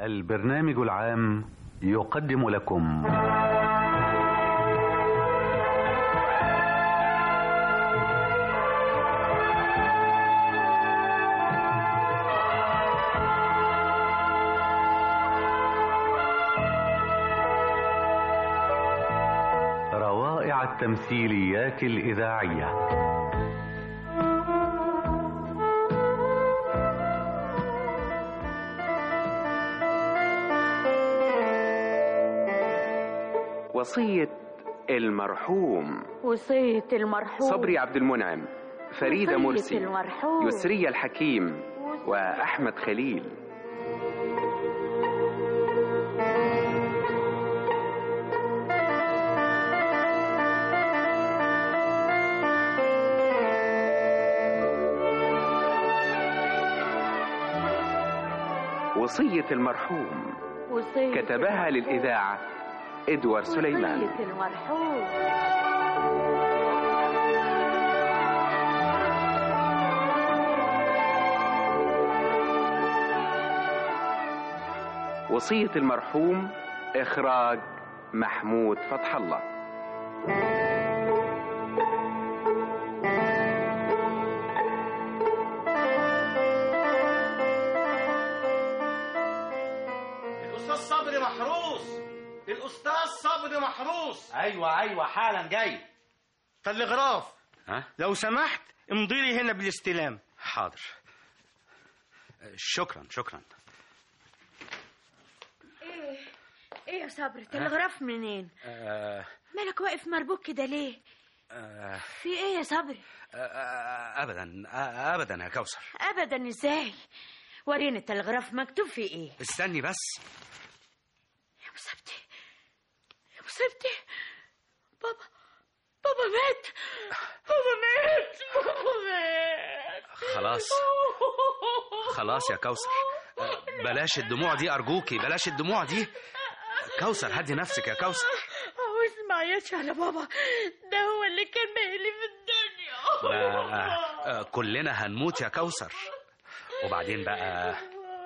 البرنامج العام يقدم لكم روائع التمثيليات الإذاعية وصية المرحوم وصية المرحوم صبري عبد المنعم فريدة وصية مرسي المرحوم يسرية الحكيم وأحمد خليل وصية المرحوم وصية كتبها للإذاعة إدوار سليمان وصية المرحوم وصية المرحوم إخراج محمود فتح الله الاستاذ صبري محروس الاستاذ صبري محروس ايوه ايوه حالا جاي تلغراف ها لو سمحت امضي لي هنا بالاستلام حاضر شكرا شكرا ايه ايه يا صبري تلغراف منين آه مالك واقف مربوك كده ليه آه في ايه يا صبري آه ابدا آه ابدا يا كوثر ابدا ازاي وريني التلغراف مكتوب فيه ايه استني بس يا مصيبتي يا مصيبتي بابا بابا مات بابا مات بابا مات خلاص خلاص يا كوثر آه، بلاش الدموع دي ارجوكي بلاش الدموع دي كوثر هدي نفسك يا كوثر عاوز ما يعيش على بابا ده هو اللي كان مهلي في الدنيا ده آه، كلنا هنموت يا كوثر وبعدين بقى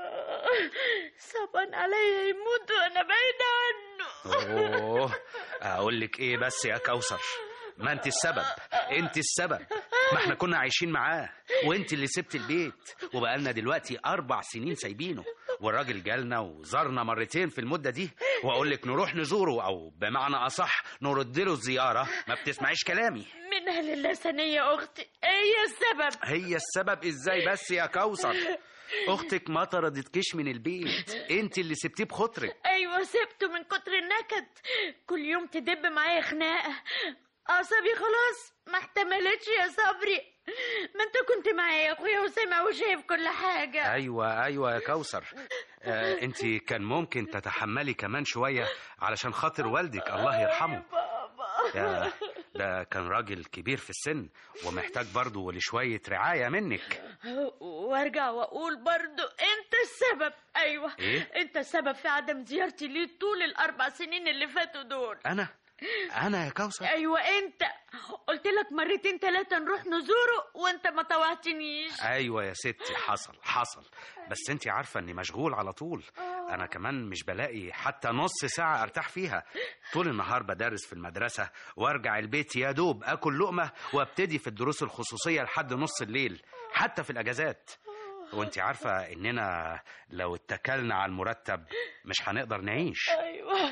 صعبان عليا يموت وانا بعيد عنه اوه اقول لك ايه بس يا كوثر ما انت السبب انت السبب ما احنا كنا عايشين معاه وانت اللي سبت البيت وبقالنا دلوقتي اربع سنين سايبينه والراجل جالنا وزارنا مرتين في المدة دي واقول لك نروح نزوره او بمعنى اصح نرد له الزيارة ما بتسمعيش كلامي منها لله ثانية أختي هي السبب هي السبب ازاي بس يا كوثر اختك ما طردتكش من البيت انت اللي سبتيه بخاطرك أيوة سبته من كتر النكد كل يوم تدب معايا خناقة أعصابي خلاص ما احتملتش يا صبري ما انت كنت معايا يا اخويا وسامع وشايف كل حاجة ايوه ايوه يا كوثر آه انت كان ممكن تتحملي كمان شويه علشان خاطر والدك الله يرحمه يا ده كان راجل كبير في السن ومحتاج برضه لشويه رعايه منك وارجع واقول برضو انت السبب ايوه إيه؟ انت السبب في عدم زيارتي ليه طول الاربع سنين اللي فاتوا دول انا انا يا كوثر ايوه انت قلت لك مرتين ثلاثه نروح نزوره وانت ما طوعتنيش ايوه يا ستي حصل حصل بس انت عارفه اني مشغول على طول انا كمان مش بلاقي حتى نص ساعه ارتاح فيها طول النهار بدرس في المدرسه وارجع البيت يا دوب اكل لقمه وابتدي في الدروس الخصوصيه لحد نص الليل حتى في الاجازات وانت عارفه اننا لو اتكلنا على المرتب مش هنقدر نعيش ايوه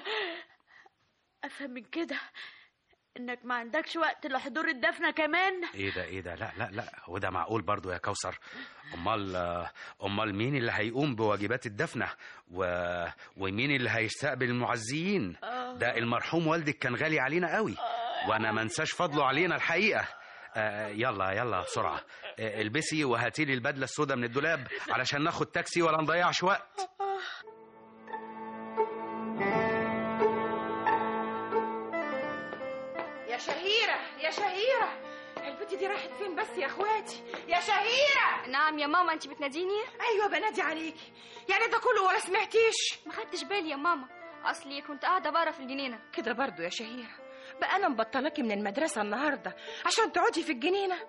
افهم من كده انك ما عندكش وقت لحضور الدفنه كمان ايه ده ايه ده لا لا لا هو ده معقول برضو يا كوثر امال امال مين اللي هيقوم بواجبات الدفنه و... ومين اللي هيستقبل المعزيين ده المرحوم والدك كان غالي علينا قوي وانا ما انساش فضله علينا الحقيقه آه يلا يلا بسرعه آه البسي وهاتي لي البدله السوداء من الدولاب علشان ناخد تاكسي ولا نضيعش وقت يا شهيرة يا شهيرة البت دي راحت فين بس يا اخواتي يا شهيرة نعم يا ماما انت بتناديني ايوه بنادي عليكي يعني ده كله ولا سمعتيش ما خدتش بالي يا ماما اصلي كنت قاعده بره في الجنينه كده برضو يا شهيرة بقى انا مبطلاكي من المدرسة النهاردة عشان تقعدي في الجنينة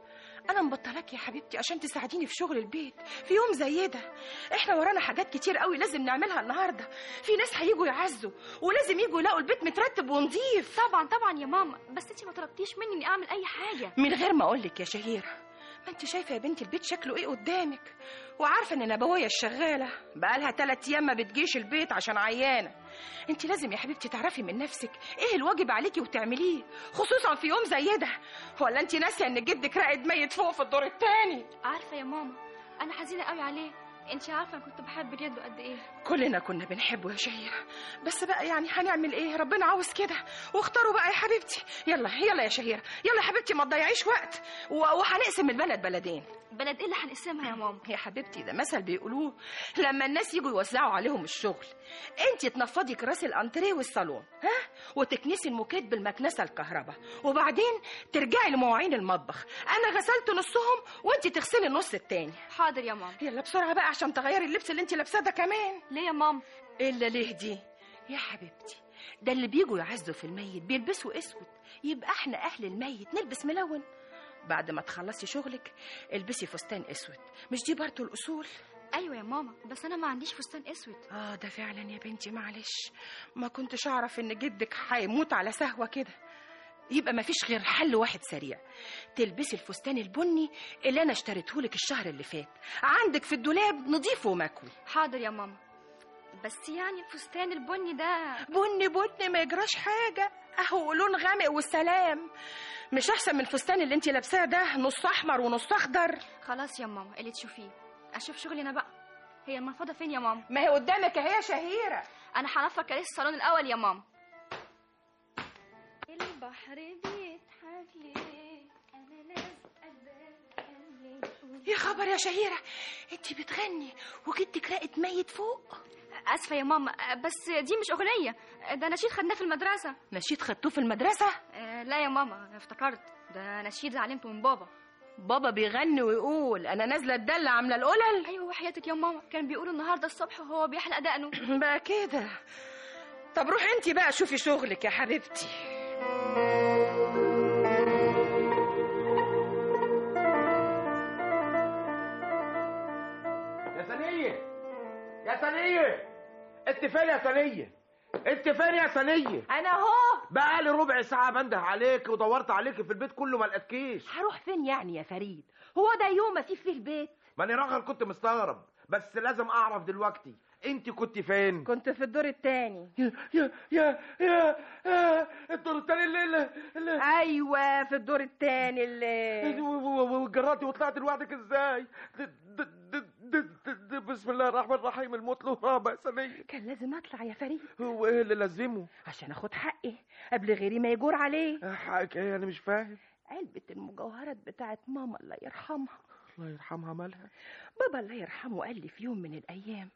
انا مبطلاك يا حبيبتي عشان تساعديني في شغل البيت في يوم زي ده احنا ورانا حاجات كتير قوي لازم نعملها النهارده في ناس هيجوا يعزوا ولازم يجوا يلاقوا البيت مترتب ونظيف طبعا طبعا يا ماما بس انت ما طلبتيش مني اني اعمل اي حاجه من غير ما اقول لك يا شهيره ما انت شايفه يا بنتي البيت شكله ايه قدامك وعارفه ان نبويه الشغاله بقالها تلات ايام ما بتجيش البيت عشان عيانه انت لازم يا حبيبتي تعرفي من نفسك ايه الواجب عليكي وتعمليه خصوصا في يوم زي ده ولا انت ناسيه ان جدك راقد ميت فوق في الدور التاني عارفه يا ماما انا حزينه قوي عليه انت عارفه انا كنت بحب جده قد ايه كلنا كنا بنحبه يا شهيرة بس بقى يعني هنعمل ايه ربنا عاوز كده واختاروا بقى يا حبيبتي يلا يلا يا شهيرة يلا يا حبيبتي ما تضيعيش وقت و- وهنقسم البلد بلدين بلد ايه اللي هنقسمها يا ماما يا حبيبتي ده مثل بيقولوه لما الناس يجوا يوزعوا عليهم الشغل انت تنفضي كراسي الانتريه والصالون ها وتكنسي الموكيت بالمكنسه الكهرباء وبعدين ترجعي لمواعين المطبخ انا غسلت نصهم وانت تغسلي النص التاني حاضر يا ماما يلا بسرعه بقى عشان تغيري اللبس اللي انت لابساه ده كمان ليه يا ماما الا ليه دي يا حبيبتي ده اللي بيجوا يعزوا في الميت بيلبسوا اسود يبقى احنا اهل الميت نلبس ملون بعد ما تخلصي شغلك البسي فستان اسود مش دي برضه الاصول ايوه يا ماما بس انا ما عنديش فستان اسود اه ده فعلا يا بنتي معلش ما كنتش اعرف ان جدك هيموت على سهوه كده يبقى ما فيش غير حل واحد سريع تلبسي الفستان البني اللي انا اشتريته لك الشهر اللي فات عندك في الدولاب نضيف ومكوي حاضر يا ماما بس يعني الفستان البني ده بني بني ما يجراش حاجة اهو لون غامق والسلام مش احسن من الفستان اللي انت لابساه ده نص احمر ونص اخضر خلاص يا ماما اللي تشوفيه اشوف شغلي انا بقى هي المنفضه فين يا ماما ما هي قدامك اهي يا شهيرة انا هنفر كراسي الصالون الاول يا ماما البحر بيضحك ليه انا ناس يا خبر يا شهيرة انت بتغني وجدك راقد ميت فوق اسفه يا ماما بس دي مش اغنيه ده نشيد خدناه في المدرسه نشيد خدتوه في المدرسة آه، لا يا ماما انا افتكرت ده نشيد علمته من بابا بابا بيغني ويقول انا نازلة الدلة عاملة القلل ايوه وحياتك يا ماما كان بيقول النهارده الصبح وهو بيحلق دقنه بقى كده طب روحي انت بقى شوفي شغلك يا حبيبتي يا ثانية يا ثانية انت فين يا ثانية انت فين يا ثانية انا اهو بقى لي ربع ساعة بنده عليك ودورت عليك في البيت كله ما لقيتكيش هروح فين يعني يا فريد هو ده يوم اسيب فيه البيت ماني راجل كنت مستغرب بس لازم اعرف دلوقتي انت كنت فين كنت في الدور التاني يا يا يا يا, يا الدور التاني اللي اللي, اللي ايوه في الدور التاني اللي وجراتي وطلعت لوحدك ازاي د- د- د- د- د- د- بسم الله الرحمن الرحيم الموت له رابع ثانية كان لازم اطلع يا فريد هو ايه اللي لازمه عشان اخد حقي قبل غيري ما يجور عليه حقك ايه انا مش فاهم علبة المجوهرات بتاعت ماما الله يرحمها الله يرحمها مالها بابا الله يرحمه قال لي في يوم من الايام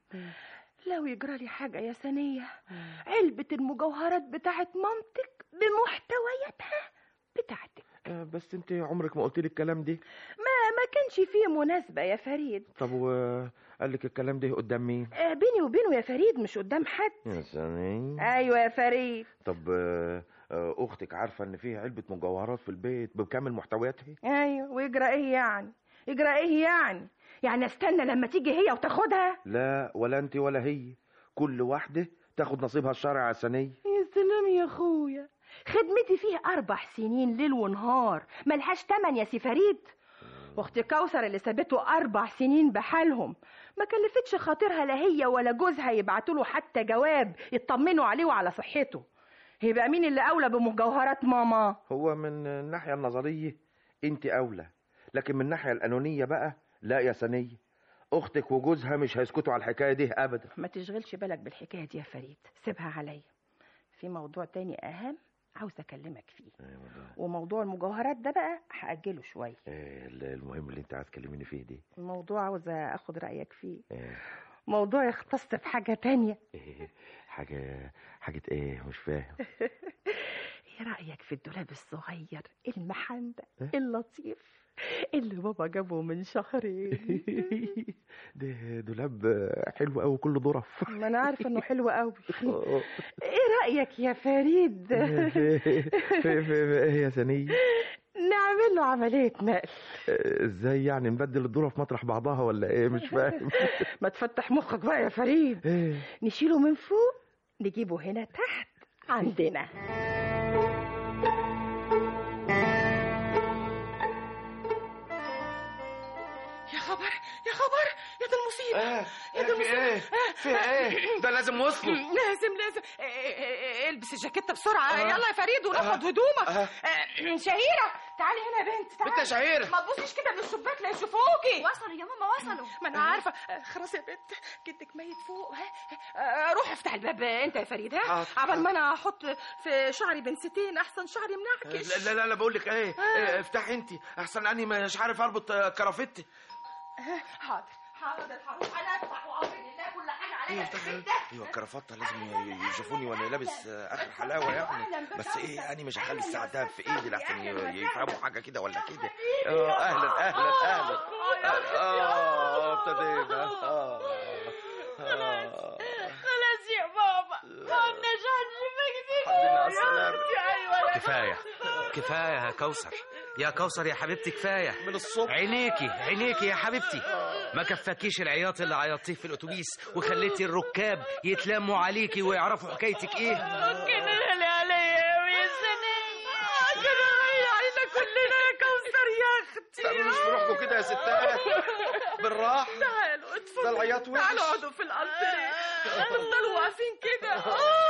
لو يجرى لي حاجة يا سنية علبة المجوهرات بتاعت مامتك بمحتوياتها بتاعتك آه، بس انت عمرك ما قلت لي الكلام ده ما ما كانش فيه مناسبة يا فريد طب وقال لك الكلام ده قدام مين آه، بيني وبينه يا فريد مش قدام حد يا سلام ايوه يا فريد طب آه، آه، اختك عارفه ان فيها علبه مجوهرات في البيت بكامل محتوياتها ايوه ويجرى ايه يعني يجرى ايه يعني يعني استنى لما تيجي هي وتاخدها لا ولا انت ولا هي كل واحده تاخد نصيبها الشرعي على سنيه يا سلام يا اخويا خدمتي فيه اربع سنين ليل ونهار ملهاش تمن يا سي فريد واختي كوثر اللي سابته اربع سنين بحالهم ما كلفتش خاطرها لا هي ولا جوزها يبعتوا له حتى جواب يطمنوا عليه وعلى صحته يبقى مين اللي اولى بمجوهرات ماما هو من الناحيه النظريه انت اولى لكن من الناحيه القانونيه بقى لا يا سنيه اختك وجوزها مش هيسكتوا على الحكايه دي ابدا ما تشغلش بالك بالحكايه دي يا فريد سيبها عليا في موضوع تاني اهم عاوز اكلمك فيه وموضوع المجوهرات ده بقى هاجله شويه آه، المهم اللي انت عايز تكلميني فيه دي الموضوع عاوز اخد رايك فيه آه، موضوع يختص في حاجه تانية إيه، حاجه حاجه ايه مش فاهم ايه رايك في الدولاب الصغير المحندق اللطيف اللي بابا جابه من شهرين ده دولاب حلو قوي كله ظرف ما انا عارفه انه حلو قوي ايه رايك يا فريد في في في في ايه يا سنيه نعمل نعمل له عملية نقل آه، ازاي يعني نبدل الذره في مطرح بعضها ولا ايه مش فاهم ما تفتح مخك بقى يا فريد ايه نشيله من فوق نجيبه هنا تحت عندنا يا خبر يا خبر يا ده المصيبة يا ده المصيبة فيها ايه ده لازم وصله لازم لازم إيه، إيه، إيه، البس الجاكيتة بسرعة آه. يلا يا فريد وناخد آه. هدومك آه. آه، شهيرة تعالي هنا يا بنت تعالي بنت يا شهيرة. ما تبصيش كده من الشباك لا يشوفوكي وصلوا يا ماما وصلوا ما انا عارفة آه، خلاص يا بنت جدك ميت فوق ها آه، روح افتح الباب انت يا فريد ها حاضر. عبال ما انا احط في شعري بنستين احسن شعري منعكش لا لا لا, لا بقول لك ايه إيه، افتحي انت احسن اني مش عارف اربط آه، كرافتي حاضر حاضر هروح انا افتح واعمل لله كل حاجة عليا ايه افتحي ايوه الكرافته لازم ي- يشوفوني وانا لابس آه، اخر حلاوه يعني بس ايه يعني مش هخلي الساعه ده في ايدي لحسن ي- يفهموا حاجه كده ولا كده اه اهلا اهلا اهلا اه ابتدينا اه آه. خلاص يا بابا ما عدناش هنشوفك دي الحمد لله على السلامة. ايوه يا كفايه كفايه يا كوثر يا كوثر يا حبيبتي كفايه من الصبح عينيكي عينيكي يا حبيبتي ما كفاكيش العياط اللي عيطتيه في الاتوبيس وخليتي الركاب يتلموا عليكي ويعرفوا حكايتك ايه كان غالي عليا قوي يا سنية كان غالي علينا كلنا يا كوثر يا اختي تعالوا مش بروحكم كده يا ستات بالراحه تعالوا اتفضلوا ده العياط وحش. تعالوا اقعدوا في الانتريه تفضلوا واقفين كده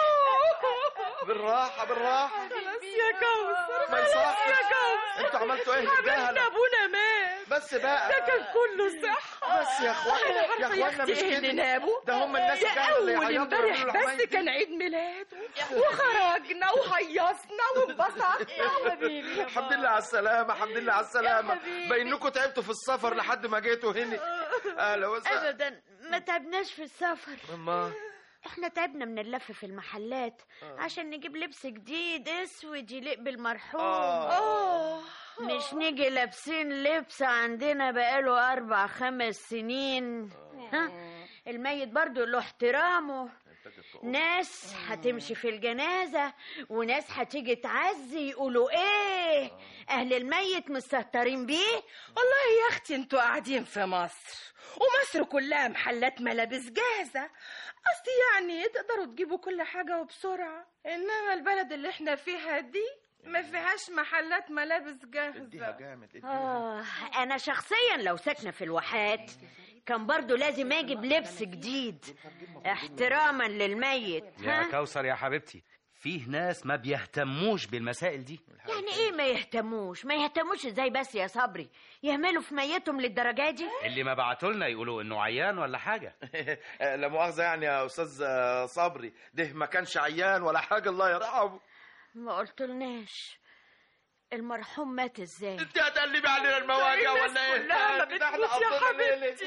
بالراحه بالراحه خلاص يا كوثر ما خلاص يصحش. يا كوثر انتوا عملتوا ايه حبيبنا الجهله ابونا مات بس بقى ده كان كله صحة بس يا اخوانا يا اخوانا مش اللي كده نابه ده هم الناس يا الجهله اللي أول يعيطوا امبارح ويعملوا بس العمايل كان دي. عيد ميلاده وخرجنا وهيصنا وانبسطنا يا حبيبي يا الحمد لله على السلامة الحمد لله على السلامة حبيبي. بينكم تعبتوا في السفر لحد ما جيتوا هنا اهلا وسهلا ابدا ما تعبناش في السفر أما احنا تعبنا من اللف في المحلات عشان نجيب لبس جديد اسود يليق بالمرحوم آه. مش نيجي لابسين لبس عندنا بقاله اربع خمس سنين ها الميت برضو له احترامه ناس هتمشي في الجنازة وناس هتيجي تعزي يقولوا ايه اهل الميت مستهترين بيه والله يا اختي انتوا قاعدين في مصر ومصر كلها محلات ملابس جاهزة قصدي يعني تقدروا تجيبوا كل حاجة وبسرعة انما البلد اللي احنا فيها دي ما فيهاش محلات ملابس اديها جاهزة جامد اديها آه أنا شخصيا لو ساكنة في الواحات كان برضو لازم أجيب لبس جديد احتراما للميت يا ها؟ كوثر يا حبيبتي فيه ناس ما بيهتموش بالمسائل دي يعني إيه ما يهتموش ما يهتموش إزاي بس يا صبري يهملوا في ميتهم للدرجة دي اللي ما بعتولنا يقولوا انه عيان ولا حاجه لا مؤاخذة يعني يا أستاذ آه، صبري ده ما كانش عيان ولا حاجة الله يرحمه ما قلتلناش المرحوم مات إزاي انت هتقلبي علينا المواجع الناس ولا ايه؟ كلها ما كده احنا بتموت يا قضينا ليلة. حبيبتي.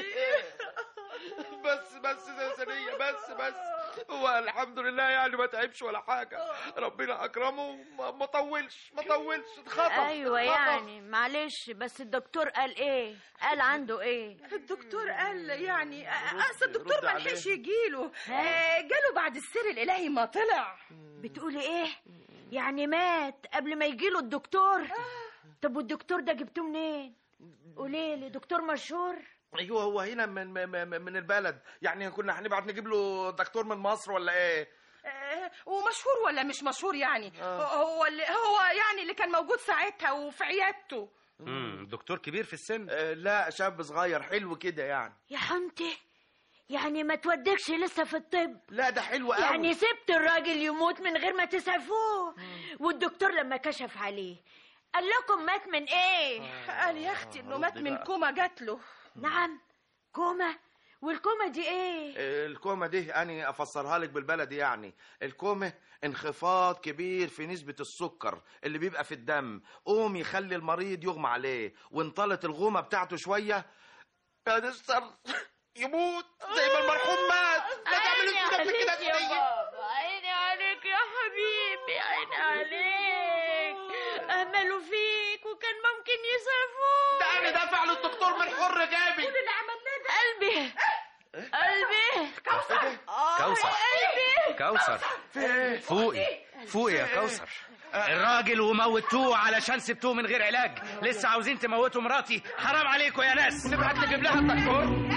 بس بس يا سنية بس بس هو الحمد لله يعني ما تعبش ولا حاجة ربنا أكرمه ما ما طولش ما طولش اتخطف أيوة اتخطف. يعني معلش بس الدكتور قال إيه قال عنده إيه الدكتور قال يعني اصل رد الدكتور ما عليه. لحقش يجيله ها؟ آه، جاله بعد السر الالهي ما طلع بتقولي ايه يعني مات قبل ما يجيله الدكتور طب والدكتور ده جبتوه منين قوليلي دكتور مشهور ايوه هو هنا من من, من- من البلد يعني كنا هنبعت نجيب له دكتور من مصر ولا ايه آه، ومشهور ولا مش مشهور يعني آه. هو اللي هو يعني اللي كان موجود ساعتها وفي عيادته امم دكتور كبير في السن آه، لا شاب صغير حلو كده يعني يا حنتي يعني ما تودكش لسه في الطب لا ده حلو قوي يعني سبت الراجل يموت من غير ما تسعفوه والدكتور لما كشف عليه قال لكم مات من ايه قال يا اختي انه رد مات من بقى. كوما جات له نعم كوما والكوما دي ايه آه، الكومة دي أنا أفسرها لك بالبلدي يعني الكومة انخفاض كبير في نسبة السكر اللي بيبقى في الدم قوم يخلي المريض يغمى عليه وانطلت الغومة بتاعته شوية يا الشر يموت زي ما المرحوم مات لا تعمل عيني انت نفسك كده عليك يا زي بابا عيني عليك يا حبيبي عيني عليك أملوا فيك وكان ممكن يصرفوك ده أنا دافع للدكتور من حر جابي قلبي قلبي كوثر قلبي كوثر في ايه فوقي فوقي يا كوثر الراجل وموتوه علشان سبتوه من غير علاج لسه عاوزين تموتوا مراتي حرام عليكم يا ناس نبعت نجيب لها الدكتور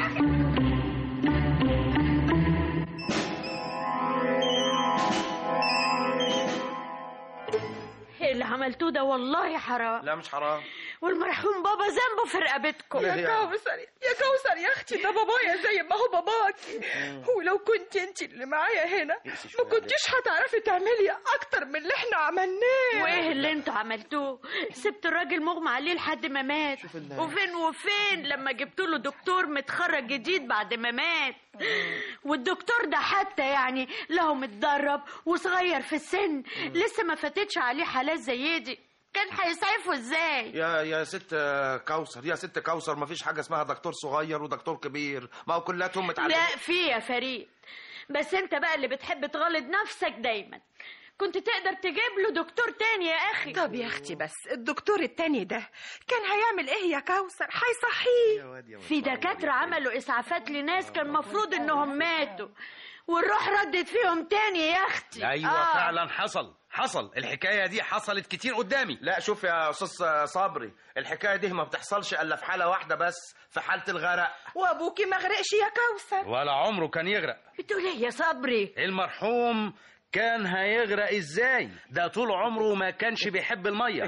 اللي عملتوه ده والله حرام لا مش حرام والمرحوم بابا ذنبه في رقبتكم لا هي- كوثر يا كوثر يا اختي ده بابايا زي ما هو باباكي ولو كنت انت اللي معايا هنا ما كنتيش هتعرفي تعملي اكتر من اللي احنا عملناه وايه اللي انتوا عملتوه سبت الراجل مغمى عليه لحد ما مات وفين وفين لما جبتوا له دكتور متخرج جديد بعد ما مات والدكتور ده حتى يعني له متدرب وصغير في السن لسه ما فاتتش عليه حالات زي دي كان هيسعفه ازاي يا يا ست كوثر يا ست كوثر ما فيش حاجه اسمها دكتور صغير ودكتور كبير ما هو كلاتهم متعلمين لا في يا فريد بس انت بقى اللي بتحب تغلط نفسك دايما كنت تقدر تجيب له دكتور تاني يا اخي طب يا اختي بس الدكتور التاني ده كان هيعمل ايه يا كوثر هيصحيه في دكاترة عملوا إسعافات لناس كان مفروض إنهم ماتوا والروح ردت فيهم تاني يا أختي ايوه آه. فعلا حصل حصل الحكايه دي حصلت كتير قدامي لا شوف يا استاذ صبري الحكايه دي ما بتحصلش الا في حاله واحده بس في حاله الغرق وابوكي ما غرقش يا كوثر ولا عمره كان يغرق بتقول إيه يا صبري المرحوم كان هيغرق ازاي ده طول عمره ما كانش بيحب الميه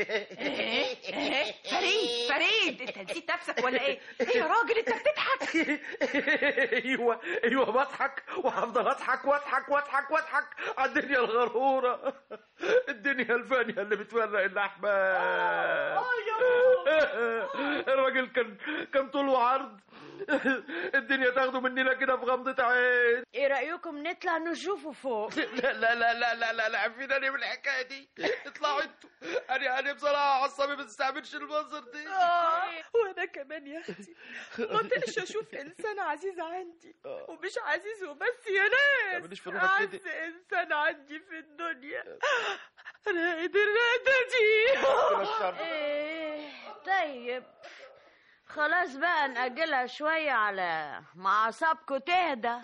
فريد فريد انت نسيت نفسك ولا ايه يا راجل انت بتضحك ايوه ايوه بضحك وهفضل اضحك واضحك واضحك واضحك على الدنيا الغرورة الدنيا الفانية اللي بتفرق الاحباب الراجل كان كان طول وعرض الدنيا تاخده مننا كده في غمضة عين إيه رأيكم نطلع نشوفه فوق لا لا لا لا لا لا لا عفيناني من الحكاية دي اطلعوا انتوا انا انا بصراحة عصبي ما تستعملش المنظر دي وانا كمان يا اختي ما طلعش اشوف انسان عزيز عندي ومش عزيز وبس يا ناس تعمليش في روحك كده. اعز انسان عندي في الدنيا رائد الرائدة دي إيه طيب خلاص بقى نأجلها شوية على ما أعصابكم تهدى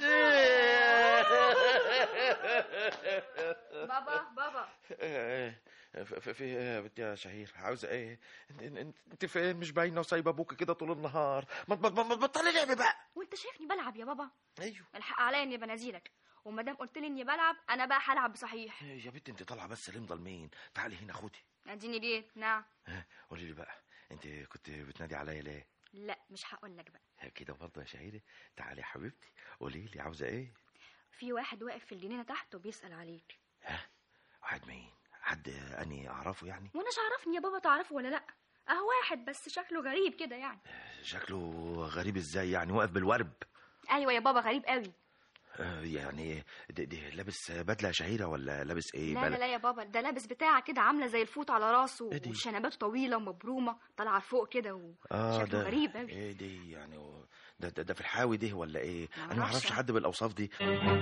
بابا بابا في في ايه يا بنت يا شهير عاوزه ايه انت, انت, انت فين مش باينه وسايبه ابوك كده طول النهار ما ما- ما- ما تبطلي لعب بقى وانت شايفني بلعب يا بابا ايوه الحق عليا اني بنازلك وما دام قلت لي اني بلعب انا بقى هلعب بصحيح يا بنت انت طالعه بس ليه مضلمين تعالي هنا خدي اديني ليه نعم ها، قولي لي بقى انت كنت بتنادي عليا ليه لا مش هقول لك بقى ها، كده برضه يا شهيره تعالي يا حبيبتي قولي لي عاوزه ايه في واحد واقف في الجنينه تحت وبيسال عليك ها واحد مين حد اني اعرفه يعني وانا عرفني يا بابا تعرفه ولا لا اه واحد بس شكله غريب كده يعني شكله غريب ازاي يعني واقف بالورب ايوه يا بابا غريب قوي آه، يعني ده, ده لابس بدله شهيره ولا لابس ايه لا بل- لا لا يا بابا ده لابس بتاعه كده عامله زي الفوط على راسه إيه دي؟ وشنباته طويله ومبرومه طالعه لفوق كده اه وشكله ده غريب قوي ايه دي يعني هو- ده, ده, ده في الحاوي ده ولا ايه انا ما معرفش. اعرفش حد بالاوصاف دي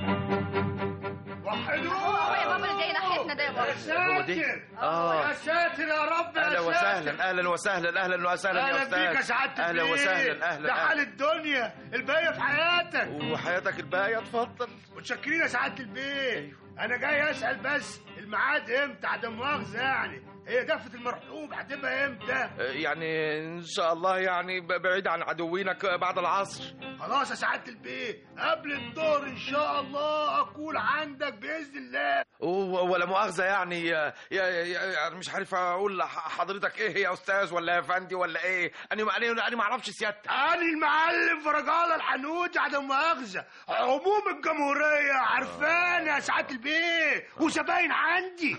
وحدوه هو يا بابا اللي جاي ناحيتنا ده يا بابا هو دي اه يا ساتر يا رب يا اهلا ساتر. وسهلا اهلا وسهلا اهلا وسهلا يا اهلا استاذ بيك يا سعاده اهلا البيه. وسهلا اهلا ده حال أهلاً. الدنيا الباقيه في حياتك وحياتك الباقيه اتفضل متشكرين يا سعاده البيه انا جاي اسال بس الميعاد امتى عدم مؤاخذه يعني هي دفه المرحوم هتبقى امتى آه، يعني ان شاء الله يعني ب- بعيد عن عدوينك بعد العصر خلاص يا سعاده البيه قبل الظهر ان شاء الله اكون عندك باذن الله و- ولا مؤاخذه يعني يا يا يا- يعني مش عارف اقول لح- حضرتك ايه يا استاذ ولا يا فندي ولا ايه انا ما- انا انا ما اعرفش سيادتك أنا المعلم فرجالة الحنوتي عدم مؤاخذة عموم الجمهورية عارفان يا سعادة البيه وزباين عندي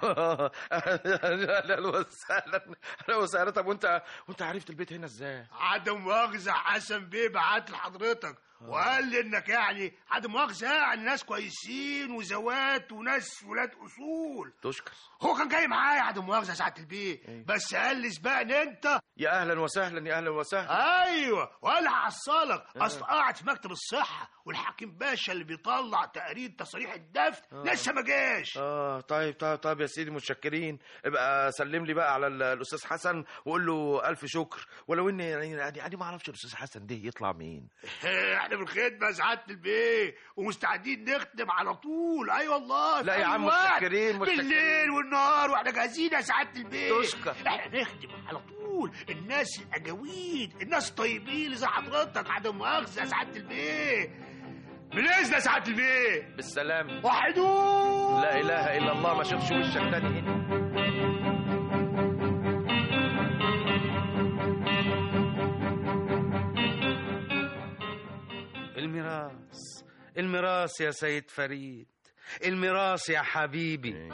اهلا وسهلا اهلا وسهلا طب وانت وانت عرفت البيت هنا ازاي؟ عدم مؤاخذة حسن بيه بعت لحضرتك وقال لي انك يعني عدم مؤاخذة يعني ناس كويسين وزوات وناس ولاد اصول تشكر هو كان جاي معايا عدم مؤاخذة يا سعادة البيه بس قال لي سبقني انت يا اهلا وسهلا يا اهلا وسهلا ايوه وقال هحصلك اصل قاعد في مكتب الصحة والحكيم باشا اللي بيطلع تقرير تصريح الدفن لسه ما جاش اه طيب طيب طيب يا سيدي متشكرين ابقى سلم لي بقى على ال- الاستاذ حسن وقول له الف شكر ولو اني يعني يعني, يعني ما اعرفش الاستاذ حسن ده يطلع مين احنا في الخدمه يا سعاده البيه ومستعدين نخدم على طول اي أيوة والله لا في يا أي عم وقت. متشكرين، متشكرين. بالليل والنهار واحنا جاهزين يا سعاده البيه تشكر. احنا نخدم على طول الناس الاجاويد الناس الطيبين اللي زي حضرتك عدم مؤاخذه يا سعاده البيه بالاذن يا سعاده البيه بالسلام وحدوه لا اله الا الله ما اشوفش وشك تاني هنا الميراث الميراث يا سيد فريد الميراث يا حبيبي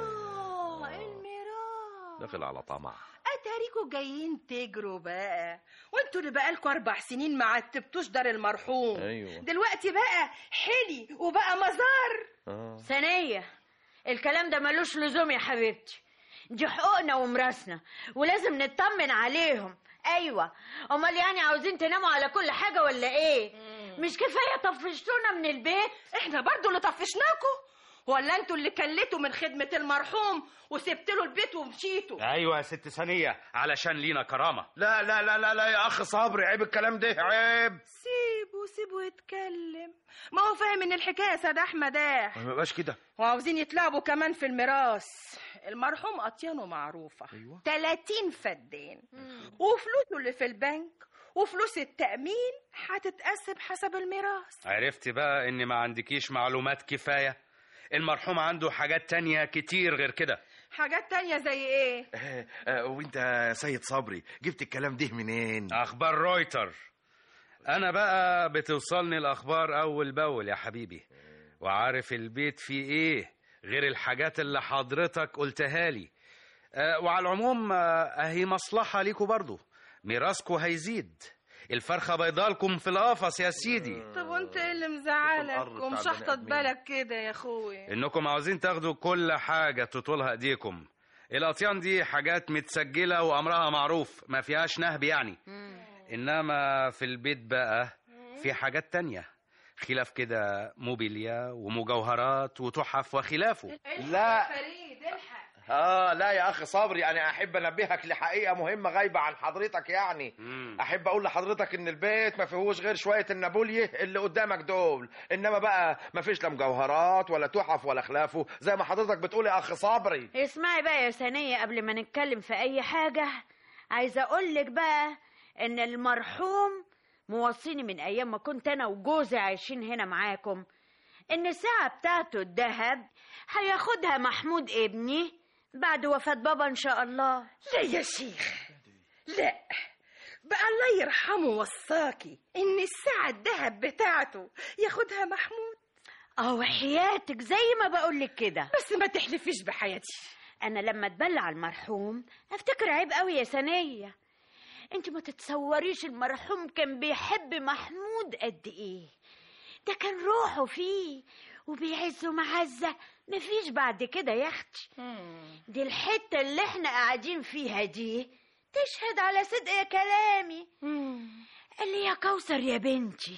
اه الميراث داخل على طمع اتاريكوا جايين تجروا بقى وانتوا اللي بقالكوا اربع سنين ما عتبتوش دار المرحوم أيوة. دلوقتي بقى حلي وبقى مزار اه ثانية الكلام ده ملوش لزوم يا حبيبتي دي حقوقنا ومراسنا ولازم نطمن عليهم ايوه امال يعني عاوزين تناموا على كل حاجه ولا ايه مش كفايه طفشتونا من البيت احنا برضو اللي طفشناكوا ولا انتوا اللي كلتوا من خدمة المرحوم وسبت له البيت ومشيتوا ايوه يا ست ثانيه علشان لينا كرامه لا لا لا لا لا يا اخ صبري عيب الكلام ده عيب سيبوا سيبوا يتكلم ما هو فاهم ان الحكايه يا سيد احمد ايه ما يبقاش كده وعاوزين يتلعبوا كمان في الميراث المرحوم اطيانه معروفه أيوة. 30 فدان وفلوسه اللي في البنك وفلوس التأمين هتتقسم حسب الميراث عرفت بقى ان ما عندكيش معلومات كفايه المرحوم عنده حاجات تانية كتير غير كده حاجات تانية زي ايه آه، آه، وانت يا سيد صبري جبت الكلام ده منين اخبار رويتر انا بقى بتوصلني الاخبار اول باول يا حبيبي وعارف البيت فيه ايه غير الحاجات اللي حضرتك قلتها لي أه وعلى العموم آه، اهي مصلحة ليكوا برضو ميراثكوا هيزيد الفرخة بيضالكم في القفص يا سيدي طب وانت ايه اللي مزعلك الأرض بتاع ومشخطط البني آدمين. بالك كده يا اخويا انكم عاوزين تاخدوا كل حاجة تطولها ايديكم الاطيان دي حاجات متسجلة وامرها معروف ما فيهاش نهب يعني انما في البيت بقى في حاجات تانية خلاف كده موبيليا ومجوهرات وتحف وخلافه لا فريد الحق اه لا يا اخ صبري انا احب انبهك لحقيقه مهمه غايبه عن حضرتك يعني مم. احب اقول لحضرتك ان البيت ما فيهوش غير شويه النابوليه اللي قدامك دول انما بقى ما فيش لا مجوهرات ولا تحف ولا خلافه زي ما حضرتك بتقول يا اخ صبري اسمعي بقى يا ثانية قبل ما نتكلم في أي حاجة عايزة أقولك بقى إن المرحوم موصيني من أيام ما كنت أنا وجوزي عايشين هنا معاكم إن الساعة بتاعته الذهب هياخدها محمود ابني بعد وفاة بابا إن شاء الله لا يا شيخ لا بقى الله يرحمه وصاكي ان الساعة الذهب بتاعته ياخدها محمود أهو حياتك زي ما بقولك كده بس ما تحلفيش بحياتي انا لما اتبلع المرحوم افتكر عيب قوي يا ثانيه انت ما تتصوريش المرحوم كان بيحب محمود قد ايه ده كان روحه فيه وبيعزه معزه مفيش بعد كده يا اختي دي الحته اللي احنا قاعدين فيها دي تشهد على صدق كلامي قال لي يا كوثر يا بنتي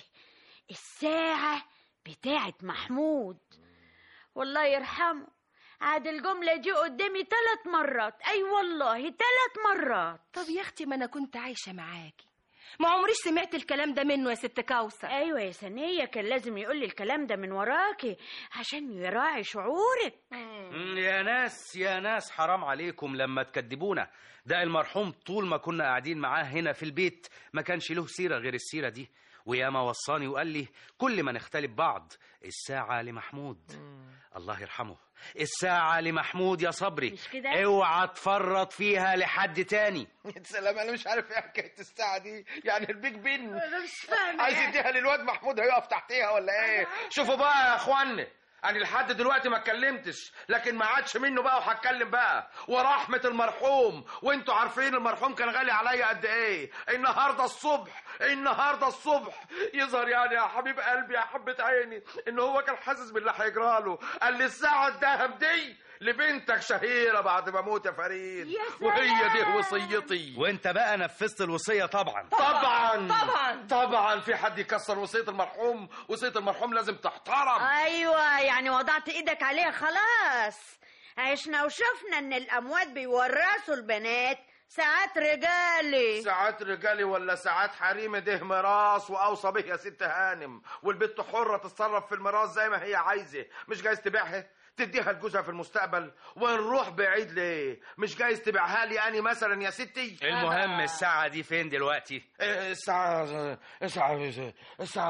الساعه بتاعت محمود والله يرحمه عاد الجملة دي قدامي ثلاث مرات أي والله ثلاث مرات طب يا اختي ما انا كنت عايشة معاكي ما عمريش سمعت الكلام ده منه يا ست كوثر أيوة يا سنية كان لازم يقول لي الكلام ده من وراكي عشان يراعي شعورك مم، يا ناس يا ناس حرام عليكم لما تكدبونا ده المرحوم طول ما كنا قاعدين معاه هنا في البيت ما كانش له سيرة غير السيرة دي وياما وصاني وقال لي كل ما نختلف بعض الساعة لمحمود الله يرحمه الساعة لمحمود يا صبري مش كده؟ اوعى تفرط فيها لحد تاني يا سلام انا مش عارف ايه حكايه الساعه دي يعني البيج بن انا مش فاهمة عايز يديها للواد محمود هيقف تحتيها ولا ايه شوفوا بقى يا اخوانا انا لحد دلوقتي ما اتكلمتش لكن ما عادش منه بقى وهتكلم بقى ورحمه المرحوم وانتوا عارفين المرحوم كان غالي عليا قد ايه النهارده الصبح النهارده الصبح يظهر يعني يا حبيب قلبي يا حبه عيني ان هو كان حاسس باللي هيجراله قال لي الساعه الذهب دي لبنتك شهيره بعد ما اموت يا فريد يا وهي دي سلام. وصيتي وانت بقى نفذت الوصية طبعا طبعا طبعا. طبعا في حد يكسر وصيه المرحوم وصيه المرحوم لازم تحترم أيوة يعني وضعت إيدك عليها خلاص عشنا وشفنا إن الأموات بيورثوا البنات ساعات رجالي ساعات رجالي ولا ساعات حريمي ده ميراث واوصى به يا ست هانم والبنت حره تتصرف في الميراث زي ما هي عايزه مش جايز تبيعها تديها لجوزها في المستقبل ونروح بعيد ليه مش جايز تبيعها لي اني مثلا يا ستي المهم الساعة دي فين دلوقتي إيه، الساعة الساعة الساعة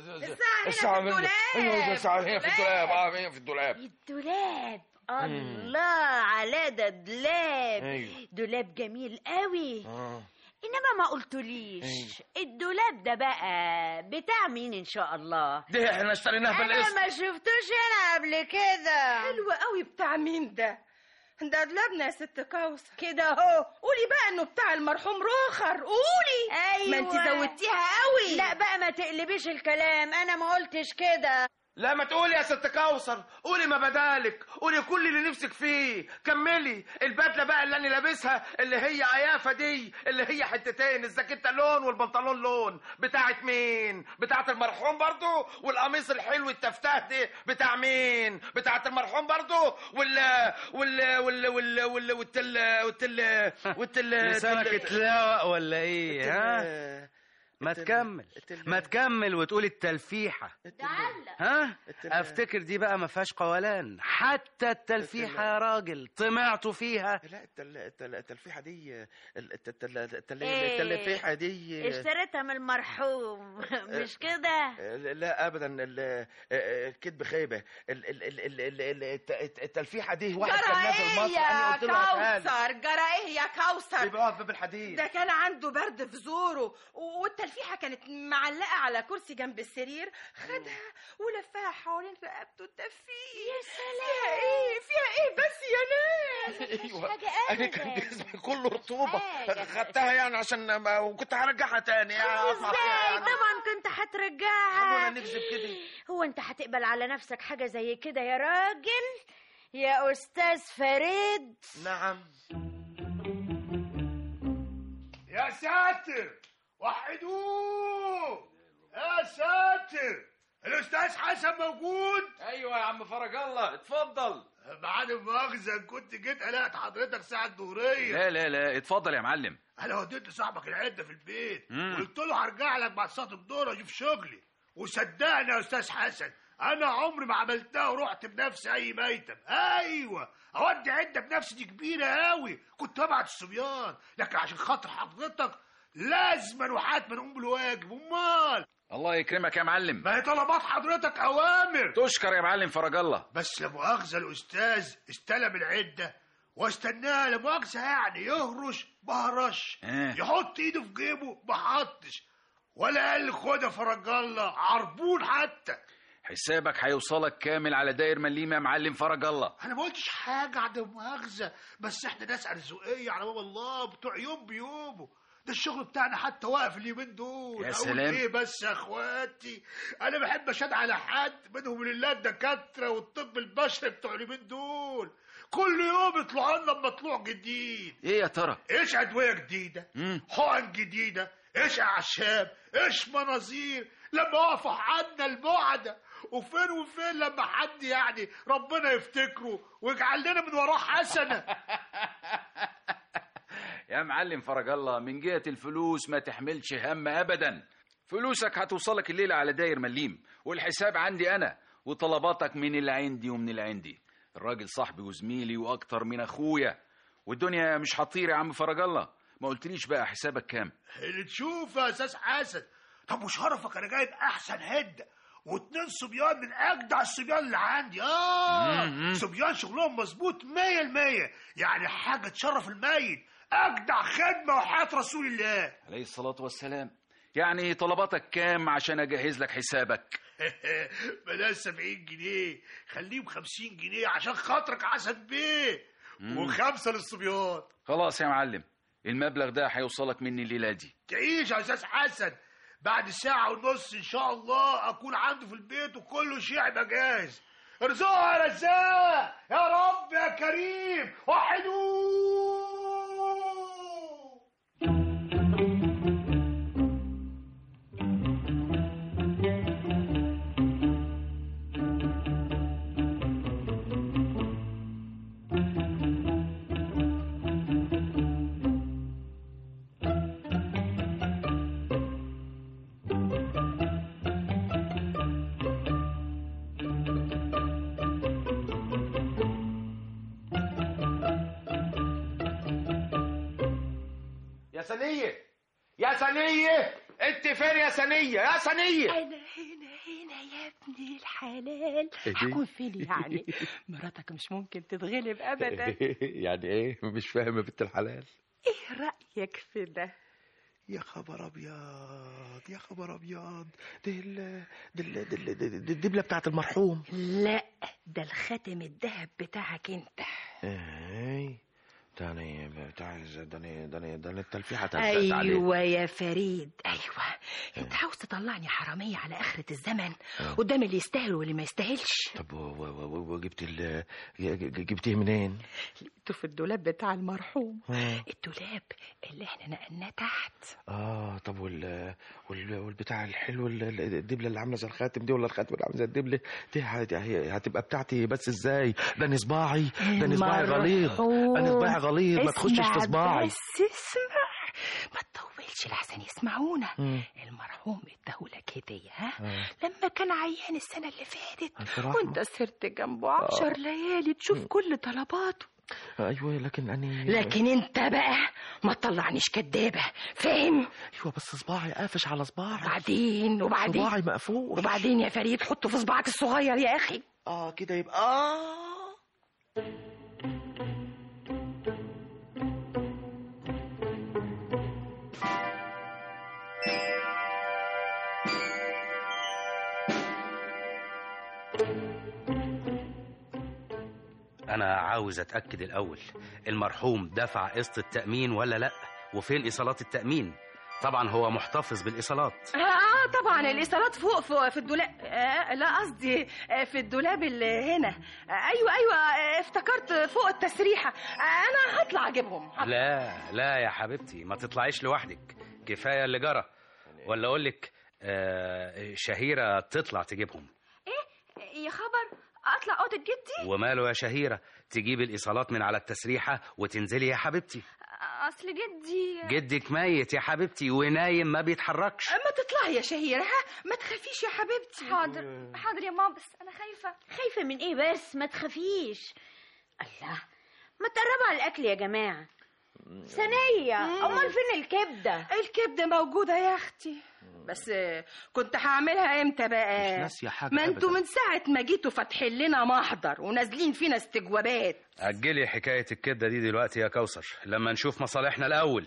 الساعة هنا في الدولاب. أيوة، الساعة هنا في الدولاب اه هي في الدولاب الدولاب الله على ده دولاب أيوة. دولاب جميل قوي آه. انما ما قلتليش الدولاب ده بقى بتاع مين ان شاء الله ده احنا اشتريناه انا بالقسط ما شفتوش انا قبل كده حلو قوي بتاع مين ده ده دولابنا يا ست كوثر كده اهو قولي بقى انه بتاع المرحوم روخر قولي ايوه ما انت زودتيها قوي لا بقى ما تقلبيش الكلام انا ما قلتش كده لا ما تقولي يا ست كوثر قولي ما بدالك قولي كل اللي نفسك فيه كملي البدله بقى اللي انا لابسها اللي هي عيافه دي اللي هي حتتين الزاكيته لون والبنطلون لون بتاعت مين بتاعت المرحوم برضو والقميص الحلو التفتاه ده بتاع مين بتاعت المرحوم برضو وال وال وال وال وال والتل والتل والتل لسانك التل- اتلاوق ولا ايه ها التل- ما التل- تكمل التل- ما تكمل وتقول التلفيحة ها التل- افتكر دي بقى ما فيهاش قولان حتى التلفيحة يا راجل طمعتوا فيها لا التل... التل... التلفيحة دي التل... التل... التل... إيه. التلفيحة دي اشتريتها من المرحوم مش كده لا ابدا ال- الكذب خيبه ال- ال- ال- ال- ال- ال- الت- التلفيحه دي واحد كان جرى نازل ايه مصر انا يا قلت له هاتها لي. كوثر جرى ايه يا كوثر بيبيعوها في باب الحديد ده كان عنده برد في زوره والتلفيحة كانت معلقة على كرسي جنب السرير خدها ولفها حوالين رقبته التفيه يا سلام فيها ايه فيها ايه بس يا ناس ايوه حاجة انا أبداً. كان جسمي كله رطوبه حاجة. خدتها يعني عشان ما وكنت هرجعها تاني يعني أطلع فيها ازاي يعني. طبعا كنت خلونا هترجعها نكذب كده هو انت هتقبل على نفسك حاجة زي كده يا راجل يا استاذ فريد نعم يا ساتر وحدوه يا ساتر الاستاذ حسن موجود ايوه يا عم فرج الله اتفضل بعد مؤاخذة كنت جيت قلقت حضرتك ساعة الظهرية لا لا لا اتفضل يا معلم انا وديت لصاحبك العدة في البيت مم. قلت له هرجع لك بعد صلاة الظهر اشوف شغلي وصدقني يا استاذ حسن انا عمري ما عملتها ورحت بنفسي اي ميتم ايوه اودي عده بنفسي دي كبيره قوي كنت ببعت الصبيان لكن عشان خاطر حضرتك لازما وحتما نقوم بالواجب امال الله يكرمك يا معلم ما هي طلبات حضرتك اوامر تشكر يا معلم فرج الله بس لا مؤاخذه الاستاذ استلم العده واستناه لا مؤاخذه يعني يهرش ما هرش آه. يحط ايده في جيبه ما حطش ولا قال لي خد يا فرج الله عربون حتى حسابك هيوصلك كامل على داير مليم يا معلم فرج الله انا ما قلتش حاجه عدم مؤاخذه بس احنا ناس ارزقيه على باب الله بتوع يوم بيومه ده الشغل بتاعنا حتى واقف اليومين دول يا أقول سلام. ايه بس يا اخواتي انا بحب اشهد على حد منهم لله الدكاتره والطب البشري بتوع اليومين دول كل يوم يطلعوا لنا بمطلوع جديد ايه يا ترى ايش ادويه جديده مم. حقن جديده ايش اعشاب ايش مناظير لما وقفوا عنا البعدة وفين وفين لما حد يعني ربنا يفتكره ويجعل لنا من وراه حسنه يا معلم فرج الله من جهة الفلوس ما تحملش هم أبدا فلوسك هتوصلك الليلة على داير مليم والحساب عندي أنا وطلباتك من اللي عندي ومن اللي عندي الراجل صاحبي وزميلي وأكتر من أخويا والدنيا مش هتطير يا عم فرج الله ما قلتليش بقى حسابك كام اللي تشوفه يا استاذ حسن طب وشرفك انا جايب احسن هده واتنين صبيان من اجدع الصبيان اللي عندي اه مم. صبيان شغلهم مظبوط مية المية يعني حاجه تشرف الميت اجدع خدمه وحياه رسول الله عليه الصلاة والسلام يعني طلباتك كام عشان أجهز لك حسابك بلاش 70 جنيه خليهم 50 جنيه عشان خاطرك عسل بيه وخمسه للصبيان خلاص يا معلم المبلغ ده هيوصلك مني الليلة دي تعيش يا استاذ حسن بعد ساعة ونص إن شاء الله أكون عنده في البيت وكل شيء هيبقى جاهز ارزقها يا رزاق يا رب يا كريم وحدوه سنيه يا سنيه انت فين يا سنيه يا سنيه انا هنا هنا يا ابني الحلال إيه؟ هكون فين يعني مراتك مش ممكن تتغلب ابدا يعني ايه مش فاهم يا بنت الحلال ايه رايك في ده يا خبر ابيض يا خبر ابيض دي ال دي ال دي ال- دي ال- دي الدبله بتاعت المرحوم لا ده الخاتم الذهب بتاعك انت ايه ده انا بتاع ده انا ده انا ده انا التلفيحه تلفقت عليه ايوه يا فريد ايوه انت عاوز تطلعني حراميه على اخره الزمن قدام اللي يستاهل واللي ما يستاهلش طب و- و- و- وجبت ال ج- جبتيه منين؟ لقيته في الدولاب بتاع المرحوم آه. الدولاب اللي احنا نقلناه تحت اه طب وال وال والبتاع الحلو ال- ال- الدبله اللي عامله زي الخاتم دي ولا الخاتم اللي عامله زي الدبله دي هت- هي- هتبقى بتاعتي بس ازاي؟ ده انا صباعي ده انا صباعي غليظ المرحوم. انا صباعي غليظ ما تخشش اسمع في صباعي بس اسمع ما تطولش لحسن يسمعونا مم. المرحوم اداهولك هديه ها آه. لما كان عيان السنه اللي فاتت ألف رحمة. وانت سرت جنبه عشر ليالي تشوف كل طلباته ايوه لكن انا لكن انت بقى ما تطلعنيش كدابه فاهم ايوه بس صباعي قافش على صباعي وبعدين وبعدين صباعي مقفول وبعدين يا فريد حطه في صباعك الصغير يا اخي اه كده يبقى اه انا عاوز اتاكد الاول المرحوم دفع قسط التامين ولا لا وفين ايصالات التامين طبعا هو محتفظ بالايصالات اه طبعا الايصالات فوق في, في الدولاب آه لا قصدي آه في الدولاب اللي هنا آه ايوه ايوه آه افتكرت فوق التسريحه آه انا هطلع اجيبهم هطلع. لا لا يا حبيبتي ما تطلعيش لوحدك كفايه اللي جرى ولا اقول لك آه شهيره تطلع تجيبهم يا خبر اطلع اوضه جدي وماله يا شهيره تجيب الايصالات من على التسريحه وتنزلي يا حبيبتي اصل جدي جدك ميت يا حبيبتي ونايم ما بيتحركش ما تطلعي يا شهيره ها ما تخافيش يا حبيبتي حاضر حاضر يا ماما بس انا خايفه خايفة من ايه بس ما تخافيش الله ما تقربوا على الاكل يا جماعة ثانية امال فين الكبدة الكبده موجوده يا اختي بس آه، كنت هعملها امتى بقى مش ناسية حاجة ما انتوا أبداً. من ساعه ما جيتوا فاتحين لنا محضر ونازلين فينا استجوابات اجلي حكايه الكبده دي دلوقتي يا كوثر لما نشوف مصالحنا الاول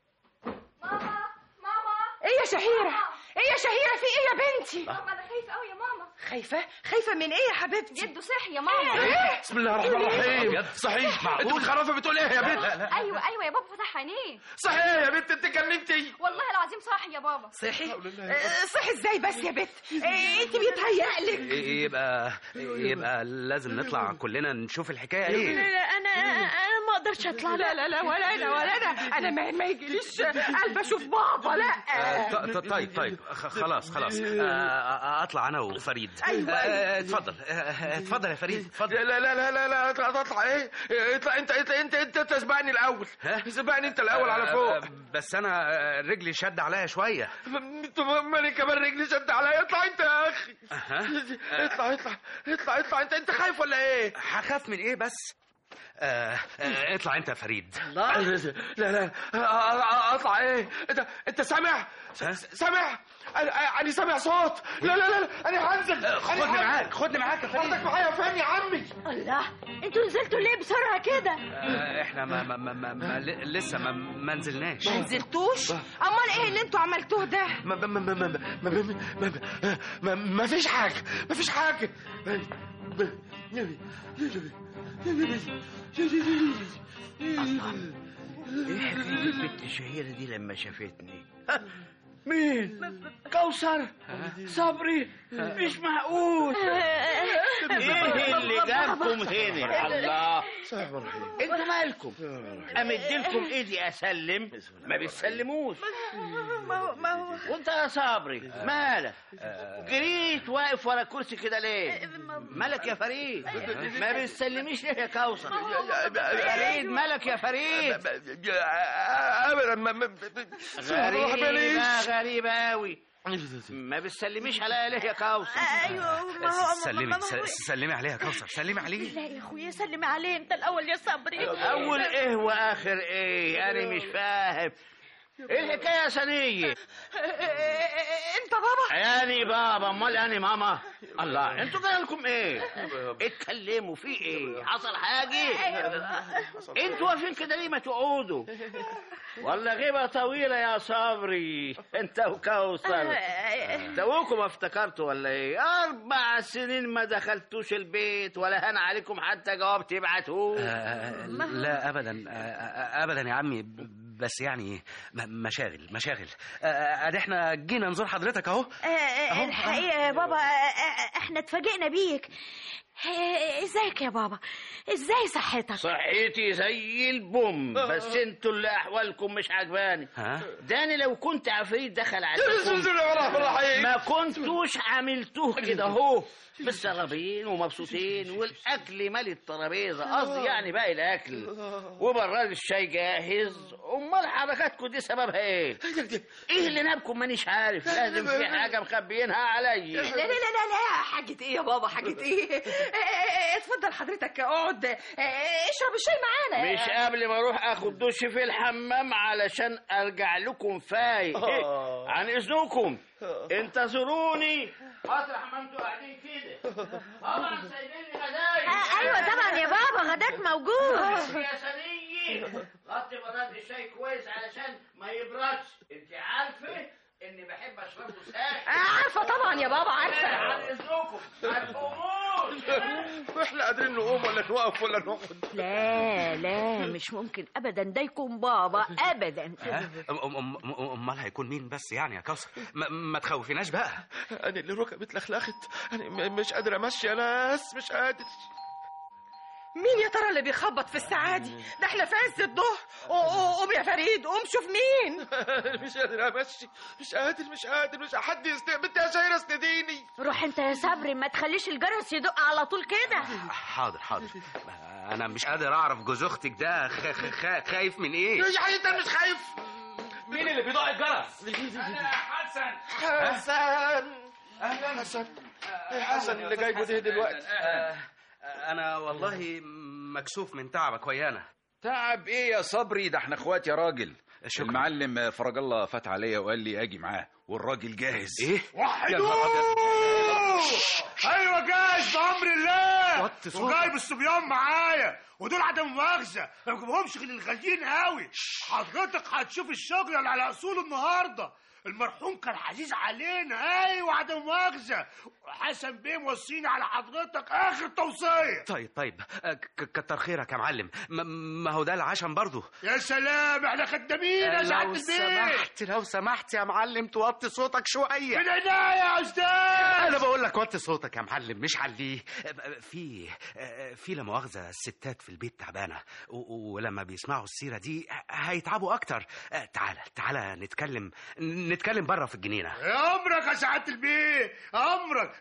ايه يا شهيره ايه يا شهيره في ايه يا بنتي ماما انا خايفه قوي يا ماما خايفه خايفه من ايه يا حبيبتي جده صحي يا ماما ايه بسم الله الرحمن الرحيم صحيح انت بتخرفي بتقول ايه يا بنت ايوه ايوه يا بابا فتح عينيه صحيح يا بنت انت كلمتي والله العظيم صاحي يا بابا صحي آه، صحي ازاي بس يا بنت آه، انت بيتهيألك يبقى يبقى لازم نطلع كلنا نشوف الحكايه لا ايه لا انا انا ما اقدرش اطلع لا لا لا ولا انا ولا انا انا ما, ما يجيليش قلب اشوف بابا لا ط- ط- طيب طيب خ- خلاص خلاص آه، آه، اطلع انا وفريد أيوة، آه، أيوة. اتفضل آه، اتفضل يا فريد اتفضل لا لا لا لا لا اطلع اطلع ايه اطلع انت انت انت انت تسبقني الاول ها؟ سبقني انت الاول على آه، فوق آه، بس انا آه، رجلي شد عليا شويه طب ماني كمان رجلي شد عليا اطلع انت يا اخي ها؟ اطلع اطلع اطلع اطلع انت انت خايف ولا ايه؟ هخاف من ايه بس آه، آه، اطلع انت يا فريد لا لا اطلع ايه؟ انت انت سامع؟ سامع؟ انا أنا سامع صوت لا لا لا انا هنزل أنا خدني هنزل. معاك خدني معاك يا فريد خدك معايا فين يا عمي؟ الله انتوا نزلتوا ليه بسرعة كده آه، احنا ما ما ما, ما, ما ل- لسه ما, ما نزلناش ما نزلتوش امال ايه اللي انتوا عملتوه ده ما ما ما ما ما ما ما ما ما ما فيش حاجة ما فيش حاجة ايه حكاية البنت الشهيرة دي لما شافتني مين كوثر صبري مش معقول ايه اللي جابكم هنا الله انتوا مالكم امدلكم ايدي اسلم ما بتسلموش ما هو ما هو وانت يا صبري مالك جريت واقف ورا كرسي كده ليه مالك يا فريد ما بتسلميش ليه يا كوثر فريد مالك يا فريد ابدا ما ما غريبة غريبة أوي ما بتسلميش عليا ليه يا كوثر ايوه ما هو سلمي ما هو- س- سلمي عليها يا كوثر سلمي عليه لا يا اخويا سلم عليه انت الاول يا صبري أول إيه وآخر إيه أنا مش فاهم ايه الحكايه يا سنيه انت بابا يعني بابا امال يعني ماما الله انتوا جالكم ايه اتكلموا في ايه حصل حاجه انتوا واقفين كده ليه ما تقعدوا ولا غيبه طويله يا صبري انت وكوثر توكم افتكرتوا ولا ايه اربع سنين ما دخلتوش البيت ولا هان عليكم حتى جواب تبعتوه آه، لا ابدا آه، ابدا يا عمي ب- بس يعني م- مشاغل مشاغل آه، ادي احنا جينا نزور حضرتك اهو آه، آه، أهو. الحقيقة يا بابا آه، آه، احنا اتفاجئنا بيك آه، ازيك يا بابا ازاي صحتك صحتي زي البوم بس انتوا اللي احوالكم مش عجباني ها داني لو كنت عفريت دخل عليكم ما كنتوش عملتوه كده اهو بالسرابين ومبسوطين والاكل مالي الترابيزه قصدي يعني باقي الاكل وبراد الشاي جاهز امال حركاتكم دي سببها ايه ايه اللي نابكم مانيش عارف لازم في حاجه مخبيينها عليا لا لا لا لا لا حاجة ايه يا بابا حاجة ايه آه، آه، اتفضل حضرتك اقعد آه، اشرب الشاي معانا مش قبل ما اروح اخد دش في الحمام علشان ارجع لكم فايق عن اذنكم انتظروني مطرح ما انتوا قاعدين كده طبعا سايبين لي غدايا آه، ايوه طبعا يا بابا غداك موجود يا سنية غطي براد الشاي كويس علشان ما يبردش انت عارفه اني بحب اشربه ساخن عارفة طبعا يا بابا عارفة عن اذنكم ما تقوموش احنا قادرين نقوم ولا نوقف ولا نقعد لا لا مش ممكن ابدا ده يكون بابا ابدا ها؟ أم- أم- أم- امال هيكون مين بس يعني يا كوثر ما, ما تخوفيناش بقى انا اللي ركبت اتلخلخت انا م- مش قادر امشي يا ناس مش قادر مين يا ترى اللي بيخبط في الساعة دي ده احنا في عز الظهر قو- قو- قوم يا فريد قوم شوف مين مش قادر امشي مش قادر مش قادر مش حد يست بنت يا شهيره استديني روح انت يا صبري ما تخليش الجرس يدق على طول كده حاضر حاضر انا مش قادر اعرف جوز اختك ده خ- خ- خ- خايف من ايه يا حبيبي انت مش خايف مين اللي بيضاء الجرس حسن حسن اهلا حسن إيه حسن اللي جايبه ده دلوقتي انا والله مكسوف من تعبك ويانا تعب ايه يا صبري ده احنا اخوات يا راجل شكرا. المعلم فرج الله فات عليا وقال لي اجي معاه والراجل جاهز ايه وحدوه ايوه جاهز بامر الله وطي صوتك. وجايب الصبيان معايا ودول عدم مؤاخذه ما بجيبهمش غير الغاليين قوي حضرتك هتشوف الشغل اللي على اصوله النهارده المرحوم كان عزيز علينا ايوه عدم مؤاخذه حسن بيه موصيني على حضرتك اخر توصيه طيب طيب آه، ك- كتر خيرك يا معلم م- ما هو ده العشم برضه يا سلام احنا خدامين يا سعاده لو البيت سمحت لو سمحت يا معلم توطي صوتك شويه من عينيا يا استاذ انا بقول لك وطي صوتك يا معلم مش عليه في في لا مؤاخذه الستات في البيت تعبانه و- ولما بيسمعوا السيره دي هيتعبوا اكتر تعالى تعالى نتكلم نتكلم بره في الجنينه يا عمرك يا سعاده البيت عمرك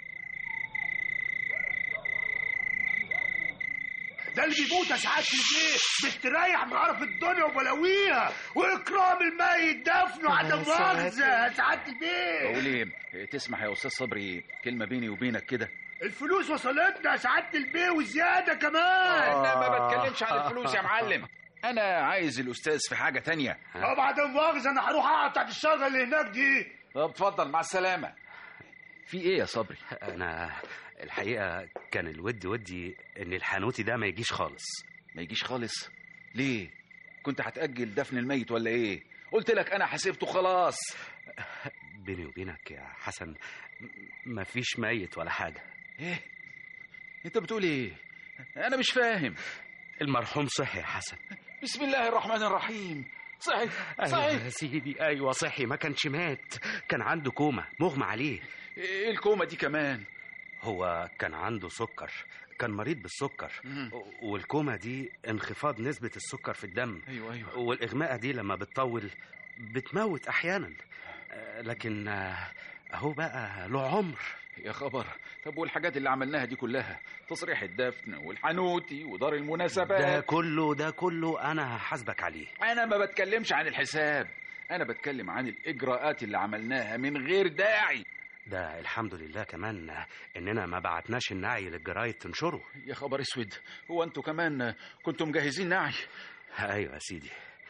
ده اللي بيموت يا سعاده البيت بتريح من قرف الدنيا وبلاويها واكرام الميت دفنه عدم مؤاخذه يا سعاده البيت بقول ايه تسمح يا استاذ صبري كلمه بيني وبينك كده الفلوس وصلتنا يا سعاده البيت وزياده كمان انا ما بتكلمش عن الفلوس يا معلم انا عايز الاستاذ في حاجه تانية طب عدم مؤاخذه انا هروح اقعد تحت الشجره اللي هناك دي طب اتفضل مع السلامه في ايه يا صبري انا الحقيقه كان الود ودي ان الحانوتي ده ما يجيش خالص ما يجيش خالص ليه كنت هتأجل دفن الميت ولا ايه قلت لك انا حسبته خلاص بيني وبينك يا حسن م- مفيش ميت ولا حاجه ايه انت بتقول ايه انا مش فاهم المرحوم صحي يا حسن بسم الله الرحمن الرحيم صحيح ايوه صحيح يا سيدي ايوه صحي ما كانش مات كان عنده كوما مغمى عليه ايه الكومه دي كمان هو كان عنده سكر كان مريض بالسكر مم. و- والكوما دي انخفاض نسبة السكر في الدم ايوه ايوه والإغماء دي لما بتطول بتموت أحيانا آه، لكن آه، أهو بقى له عمر يا خبر طب والحاجات اللي عملناها دي كلها تصريح الدفن والحنوتي ودار ده المناسبات كله ده كله أنا هحاسبك عليه انا ما بتكلمش عن الحساب انا بتكلم عن الاجراءات اللي عملناها من غير داعي ده الحمد لله كمان آه، إننا ما بعتناش النعي للجرايد تنشره يا خبر اسود هو انتوا كمان كنتوا مجهزين نعي أيوة يا سيدي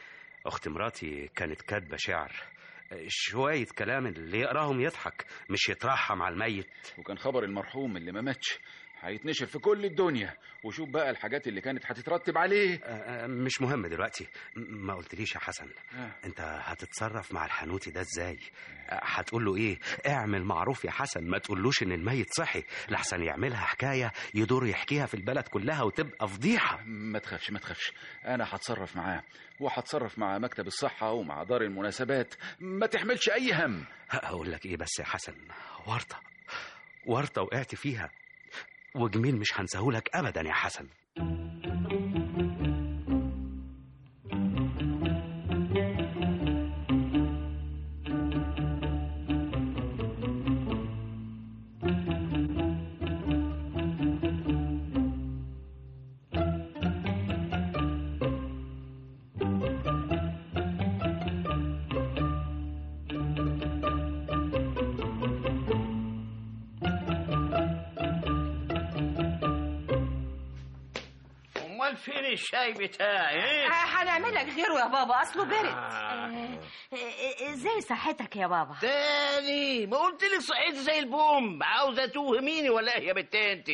اخت مراتي كانت كاتبه شعر شويه كلام اللي يقراهم يضحك مش يترحم على الميت وكان خبر المرحوم اللي ما ماتش هيتنشر في كل الدنيا وشوف بقى الحاجات اللي كانت هتترتب عليه آه، آه، مش مهم دلوقتي م- ما قلتليش يا حسن آه. انت هتتصرف مع الحنوتي ده ازاي آه، هتقول له ايه اعمل معروف يا حسن ما تقولوش ان الميت صحي لحسن يعملها حكايه يدور يحكيها في البلد كلها وتبقى فضيحه ما تخافش ما تخافش انا هتصرف معاه وهتصرف مع مكتب الصحة ومع دار المناسبات ما تحملش اي هم هقول لك ايه بس يا حسن ورطه ورطه وقعت فيها وجميل مش هنساهولك ابدا يا حسن امال فين الشاي بتاعي إيه؟ هنعمل لك غيره يا بابا اصله برد آه. ازاي صحتك يا بابا تاني ما قلت لك صحتي زي البوم عاوزه توهميني ولا ايه يا بنت انت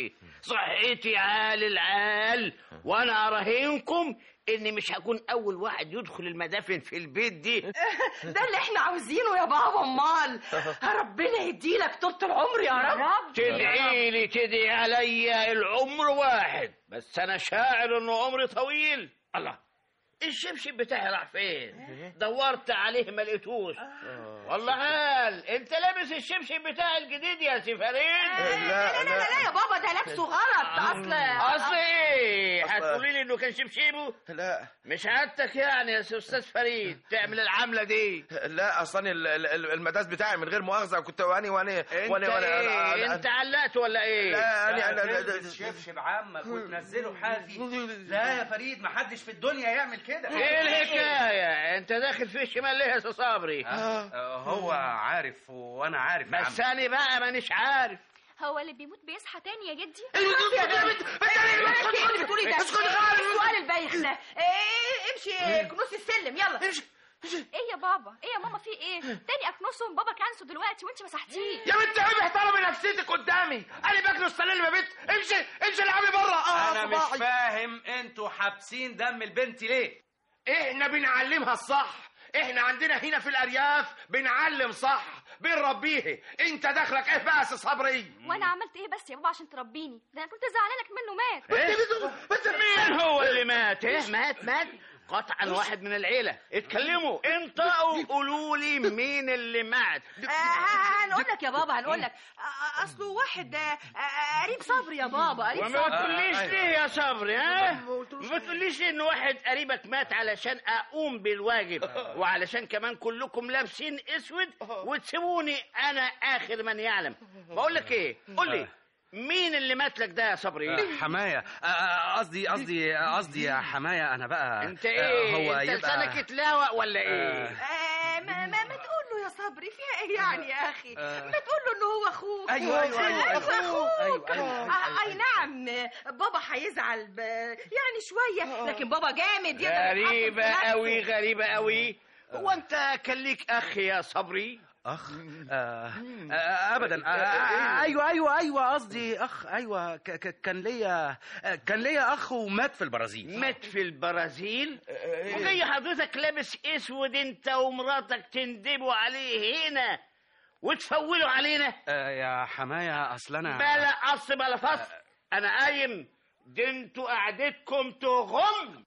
صحتي عال العال وانا اراهنكم اني مش هكون اول واحد يدخل المدافن في البيت دي ده اللي احنا عاوزينه يا بابا امال ربنا يديلك طول العمر يا رب تدعي لي تدعي عليا العمر واحد بس انا شاعر انه عمري طويل الله الشبشب بتاعي راح فين دورت عليه ما لقيتوش والله قال انت لابس الشبشب بتاعي الجديد يا سي فريد لا لا لا, لا يا بابا ده لابسه غلط ده اصل اصل ايه هتقولي لي انه كان شبشبه لا مش عادتك يعني يا سي استاذ فريد تعمل العمله دي لا اصلا ال- ال- المداس بتاعي من غير مؤاخذه كنت واني واني انت واني ايه انت علقت ولا ايه لا انا انا شبشب عمك وتنزله حافي لا يا فريد محدش في الدنيا يعمل كده ايه الحكايه انت داخل في الشمال ليه يا سي صبري هو عارف وانا عارف يا بس عم. انا بقى مانيش عارف هو اللي بيموت بيصحى تاني يا جدي يا بنت ايه اللي بتقولي ده السؤال البايخ ده ايه امشي كنوس السلم يلا ايه يا بابا ايه يا ماما في ايه تاني اكنسهم بابا كانسو دلوقتي وانت مسحتيه يا بنت عيب احترمي نفسيتك قدامي انا باكل السلالم يا بنت امشي امشي العبي بره اه انا مش صباحي. فاهم انتوا حابسين دم البنت ليه احنا بنعلمها الصح احنا عندنا هنا في الارياف بنعلم صح بنربيه انت دخلك ايه بقى يا سي صبري وانا عملت ايه بس يا بابا عشان تربيني ده انا كنت زعلانك منه مات إيه؟ مين هو اللي مات ايه مات مات قطعا واحد من العيلة اتكلموا انطقوا قولوا لي مين اللي مات آه، هنقول لك يا بابا هنقول لك آه، اصله واحد آه، آه، قريب صبري يا بابا قريب وما صبري تقوليش ليه يا صبري ها ما تقوليش ليه ان واحد قريبك مات علشان اقوم بالواجب وعلشان كمان كلكم لابسين اسود وتسيبوني انا اخر من يعلم بقول لك ايه قول لي مين اللي مات لك ده يا صبري آه، حماية آه، آه، قصدي قصدي قصدي يا حماية أنا بقى انت آه، ايه هو انت يبقى لسانك اتلاوق ولا ايه آه، ما, ما, ما تقول له يا صبري فيها ايه يعني يا اخي آه. ما تقول له ان هو اخوك أيوة، أيوة، أيوة، أيوة. اخوك أيوة، أيوة، أيوة، آه، اي نعم بابا هيزعل ب... يعني شويه لكن بابا جامد يقدر يتحكم في غريبة نفسه. قوي غريبة قوي هو انت كان ليك اخ يا صبري أخ آه آه أبدا آه آه أيوة أيوة أيوة قصدي أخ أيوة ك- ك- كان ليا آه، كان ليا أخ ومات في البرازيل مات في البرازيل وجاي حضرتك لابس اسود انت ومراتك تندبوا عليه هنا وتفولوا علينا آه يا حماية أصل أنا بلا قص بلا فص انا قايم دي انتوا قعدتكم تغم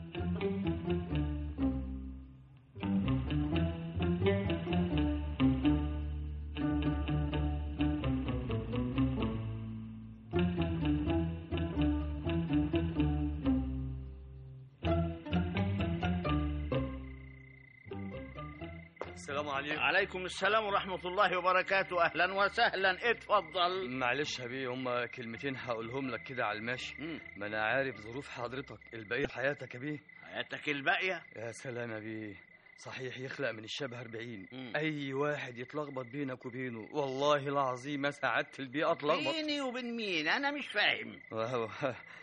السلام عليكم عليكم السلام ورحمة الله وبركاته أهلا وسهلا اتفضل معلش يا بيه هما كلمتين هقولهم لك كده على المشي مم. ما انا عارف ظروف حضرتك الباقي في حياتك يا بيه حياتك الباقية يا سلام يا بيه صحيح يخلق من الشبه أربعين مم. أي واحد يتلخبط بينك وبينه والله العظيم ما سعدت البيئة اتلخبط بيني وبين مين أنا مش فاهم وهو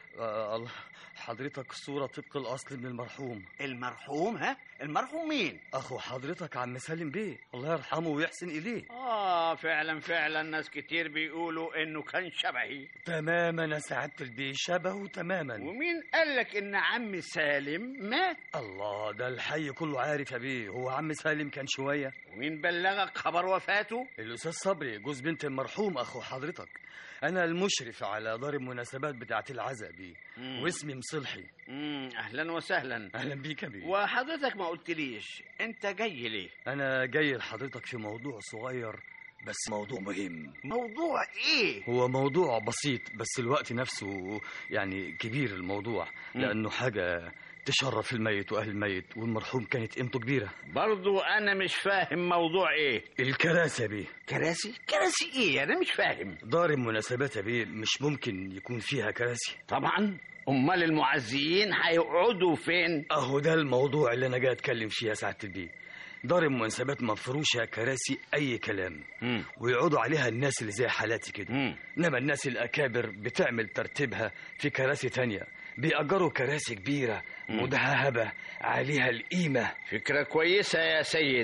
آه الله حضرتك صورة طبق الأصل من المرحوم المرحوم ها المرحوم مين أخو حضرتك عم سالم بيه الله يرحمه ويحسن إليه اه فعلا فعلا ناس كتير بيقولوا انه كان شبهي تماما يا سعادة البيه شبهه تماما ومين قالك ان عم سالم مات الله ده الحي كله عارف يا بيه هو عم سالم كان شوية ومين بلغك خبر وفاته الأستاذ صبري جوز بنت المرحوم أخو حضرتك أنا المشرف على دار المناسبات بتاعة العزاء بيه مم. واسمي مصلحي مم، اهلا وسهلا أهلا بيك يا بيه وحضرتك ما قلتليش انت جاي ليه أنا جاي لحضرتك في موضوع صغير بس موضوع مهم موضوع ايه هو موضوع بسيط بس الوقت نفسه يعني كبير الموضوع مم. لأنه حاجة تشرف الميت وأهل الميت والمرحوم كانت قيمته كبيرة برضو انا مش فاهم موضوع ايه الكراسي يا بيه كراسي كراسي ايه انا مش فاهم دار المناسبات يا بيه مش ممكن يكون فيها كراسي طبعا امال المعزيين هيقعدوا فين اهو ده الموضوع اللي انا جاي اتكلم فيه يا سعاده البيه دار المناسبات مفروشه كراسي اي كلام مم. ويقعدوا عليها الناس اللي زي حالاتي كده مم. انما الناس الاكابر بتعمل ترتيبها في كراسي تانية بيأجروا كراسي كبيره مم. مدهبه عليها القيمه فكرة كويسة يا سيد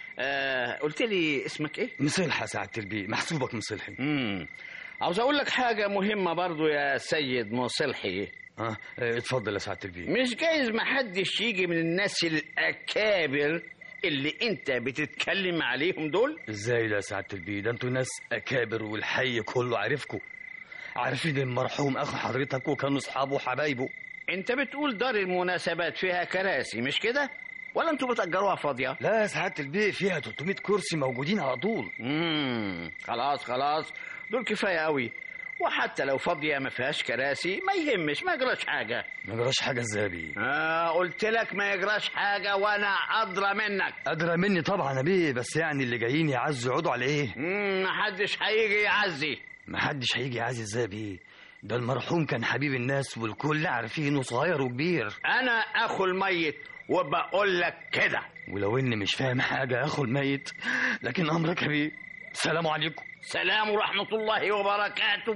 آه قلت لي اسمك ايه مصلحه سعاده البيه محسوبك مصلحي مم. عاوز اقول لك حاجة مهمة برضو يا سيد مصلحي اه اه، اتفضل يا سعاده البيه مش جايز محدش يجي من الناس الأكابر اللي انت بتتكلم عليهم دول ازاي ده يا سعاده البيه ده انتوا ناس اكابر والحي كله عارفكم عارفين المرحوم اخو حضرتك وكانوا اصحابه وحبايبه انت بتقول دار المناسبات فيها كراسي مش كده ولا انتوا بتأجروها فاضية لا يا سعاده البيه فيها 300 كرسي موجودين على طول امم خلاص خلاص دول كفاية قوي وحتى لو فاضية ما فيهاش كراسي ما يهمش ما يجراش حاجة ما جراش حاجه ازاي يا بيه آه قلت لك ما يجراش حاجة وانا أدرى منك ادرى مني طبعا يا بيه بس يعني اللي جايين يعزوا يقعدوا على ايه مم، محدش هيجي يعزي محدش هيجي يعزي ازاي يا بيه ده المرحوم كان حبيب الناس والكل عارفينه صغير وكبير أنا أخو الميت وبقول لك كده ولو اني مش فاهم حاجه يا اخو الميت لكن امرك يا بيه السلام عليكم سلام ورحمة الله وبركاته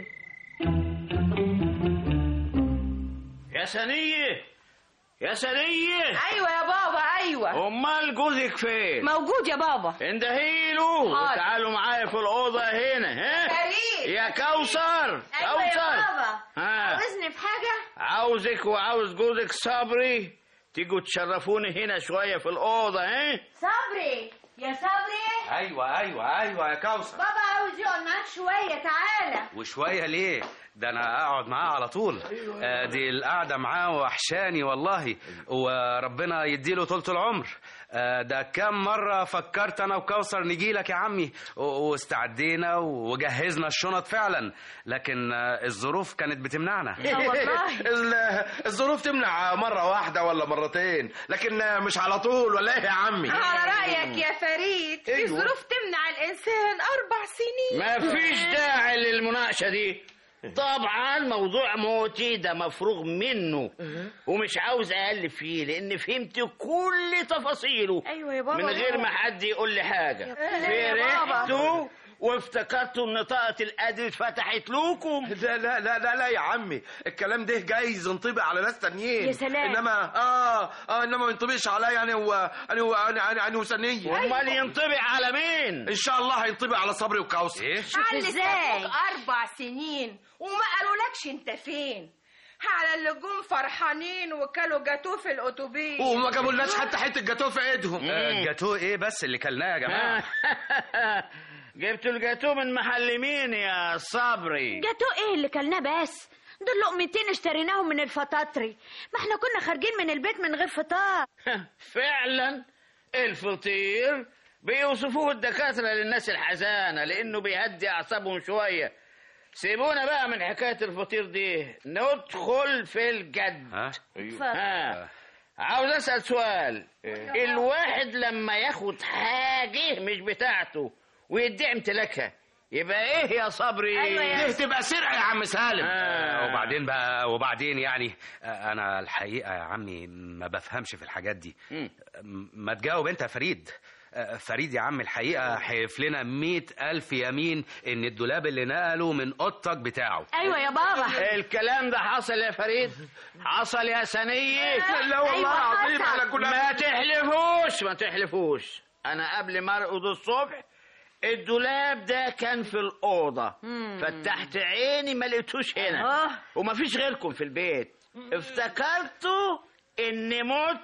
يا سنية يا سنية ايوه يا بابا ايوه أمال جوزك فين؟ موجود يا بابا اندهيله حاضر. وتعالوا معايا في الأوضة هنا ها فريد يا كوثر ايوه يا كوثر بابا ها عاوزني في حاجه عاوزك وعاوز جوزك صبري تيجوا تشرفوني هنا شوية في الأوضة ها صبري يا صبري ايوه ايوه ايوه يا كوثر بابا عاوز يقعد معاك شويه تعالى وشويه ليه ده انا اقعد معاه على طول آه دي القعده معاه وحشاني والله وربنا يديله طولة العمر آه ده كم مرة فكرت أنا وكوثر نجي لك يا عمي و- واستعدينا وجهزنا الشنط فعلا لكن آه الظروف كانت بتمنعنا اه والله ال- الظروف تمنع مرة واحدة ولا مرتين لكن مش على طول ولا ايه يا عمي على رايك يا فريد في أيوة. ظروف تمنع الانسان اربع سنين ما فيش داعي للمناقشة دي طبعا موضوع موتي ده مفروغ منه ومش عاوز اقلب فيه لان فهمت كل تفاصيله ايوه يا بابا من غير ما حد يقول لي حاجه فرحتوا وافتكرتوا ان طاقه القدر اتفتحت لكم لا لا لا لا لا يا عمي الكلام ده جايز ينطبق على ناس تانيين يا سلام. انما اه اه انما ما ينطبقش عليا انا و انا و انا انا, أنا وسنيه امال ينطبق على مين ان شاء الله هينطبق على صبري وكوثر ايه شوف علي ازاي سابوك اربع سنين وما قالولكش انت فين على اللي جم فرحانين وكلوا جاتوه في الاتوبيس وما جابولناش حتى حته جاتوه في ايدهم آه جاتوه ايه بس اللي كلناه يا جماعة جبتوا الجاتوه من محل مين يا صبري جاتوه ايه اللي كلناه بس دول لقمتين اشتريناهم من الفطاطري ما احنا كنا خارجين من البيت من غير فطار فعلا الفطير بيوصفوه الدكاترة للناس الحزانة لأنه بيهدي أعصابهم شوية سيبونا بقى من حكاية الفطير دي ندخل في الجد ها ها عاوز أسأل سؤال الواحد لما ياخد حاجة مش بتاعته ويدعي امتلاكها يبقى ايه يا صبري أيوة يا دي تبقى سرقه يا عم سالم آه. وبعدين بقى وبعدين يعني آه، انا الحقيقه يا عمي ما بفهمش في الحاجات دي مم. م- ما تجاوب انت يا فريد آه، فريد يا عم الحقيقة حيف لنا مئة ألف يمين إن الدولاب اللي نقله من أوضتك بتاعه ايوه يا بابا الكلام ده حصل يا فريد حصل يا سنية لا والله أيوة العظيم حصل. احنا كنا ما تحلفوش ما تحلفوش انا قبل ما ارقد الصبح الدولاب ده كان في الأوضة فتحت عيني ما لقيتوش هنا آه. ومفيش غيركم في البيت افتكرتوا اني مت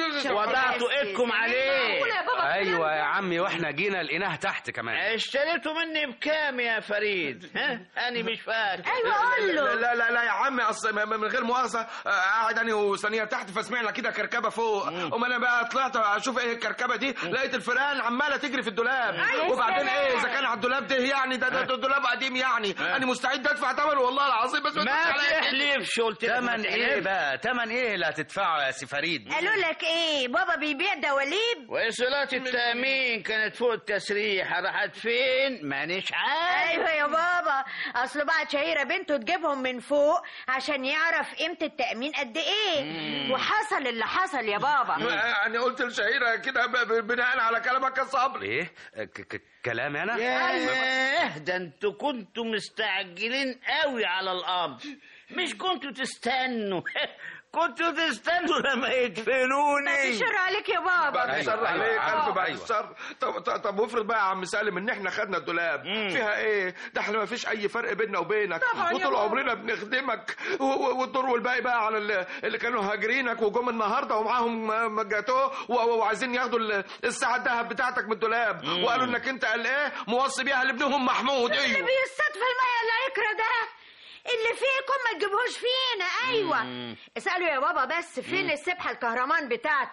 وضعتوا ايدكم عليه معقولة يا بابا أيوة يا عمي وإحنا جينا لقيناها تحت كمان اشتريتوا مني بكام يا فريد ها انا مش فاكر ايوه قول له لا لا لا يا عم اصل م- م- من غير مؤاخذه آه، قاعد انا وثانيه تحت فسمعنا كده كركبه فوق اما انا بقى طلعت اشوف ايه الكركبه دي لقيت الفيران عماله تجري في الدولاب وبعدين ايه اذا كان على الدولاب ده يعني ده ده, ده دولاب قديم يعني انا مستعد ادفع ثمنه والله العظيم بس ما تقولش عليا. تحلفش قلت لك ما تمن إيه تحلفش. بقى تمن إيه اللي هتدفعه يا سي فريد قالوا لك ايه بابا بيبيع دواليب وإيصالات التأمين كانت فوق التسريحة راحت فين؟ مانيش عارف ايوه يا بابا اصل بعد شهيره بنته تجيبهم من فوق عشان يعرف قيمه التامين قد ايه وحصل اللي حصل يا بابا يعني قلت لشهيره كده ب- ب- بناء على كلامك يا صبري إيه ك- ك- كلامي أنا ياه ده انتوا كنتوا مستعجلين قوي على القبض مش كنتوا تستنوا كنتوا تستنوا لما يدفنوني شر عليك يا بابا بعد أيوة، الشر أيوة، عليك أيوة، الف بعد أيوة. الشر طب طب, طب وافرض بقى يا عم سالم ان احنا خدنا الدولاب فيها ايه ده احنا ما فيش اي فرق بيننا وبينك طبعاً يا وطول بابا. عمرنا بنخدمك و- و- والدور والباقي بقى على اللي, اللي كانوا هاجرينك وجم النهارده ومعاهم م- م- جاتوه و- و- وعايزين ياخدوا ال- الساعه الذهب بتاعتك من الدولاب وقالوا انك انت قال ايه موصي بيها لابنهم محمود اللي ايوه بيصطاد في الميه العكرة ده اللي فيكم ما تجيبوش فينا ايوه اسالوا يا بابا بس فين السبحه الكهرمان بتاعتك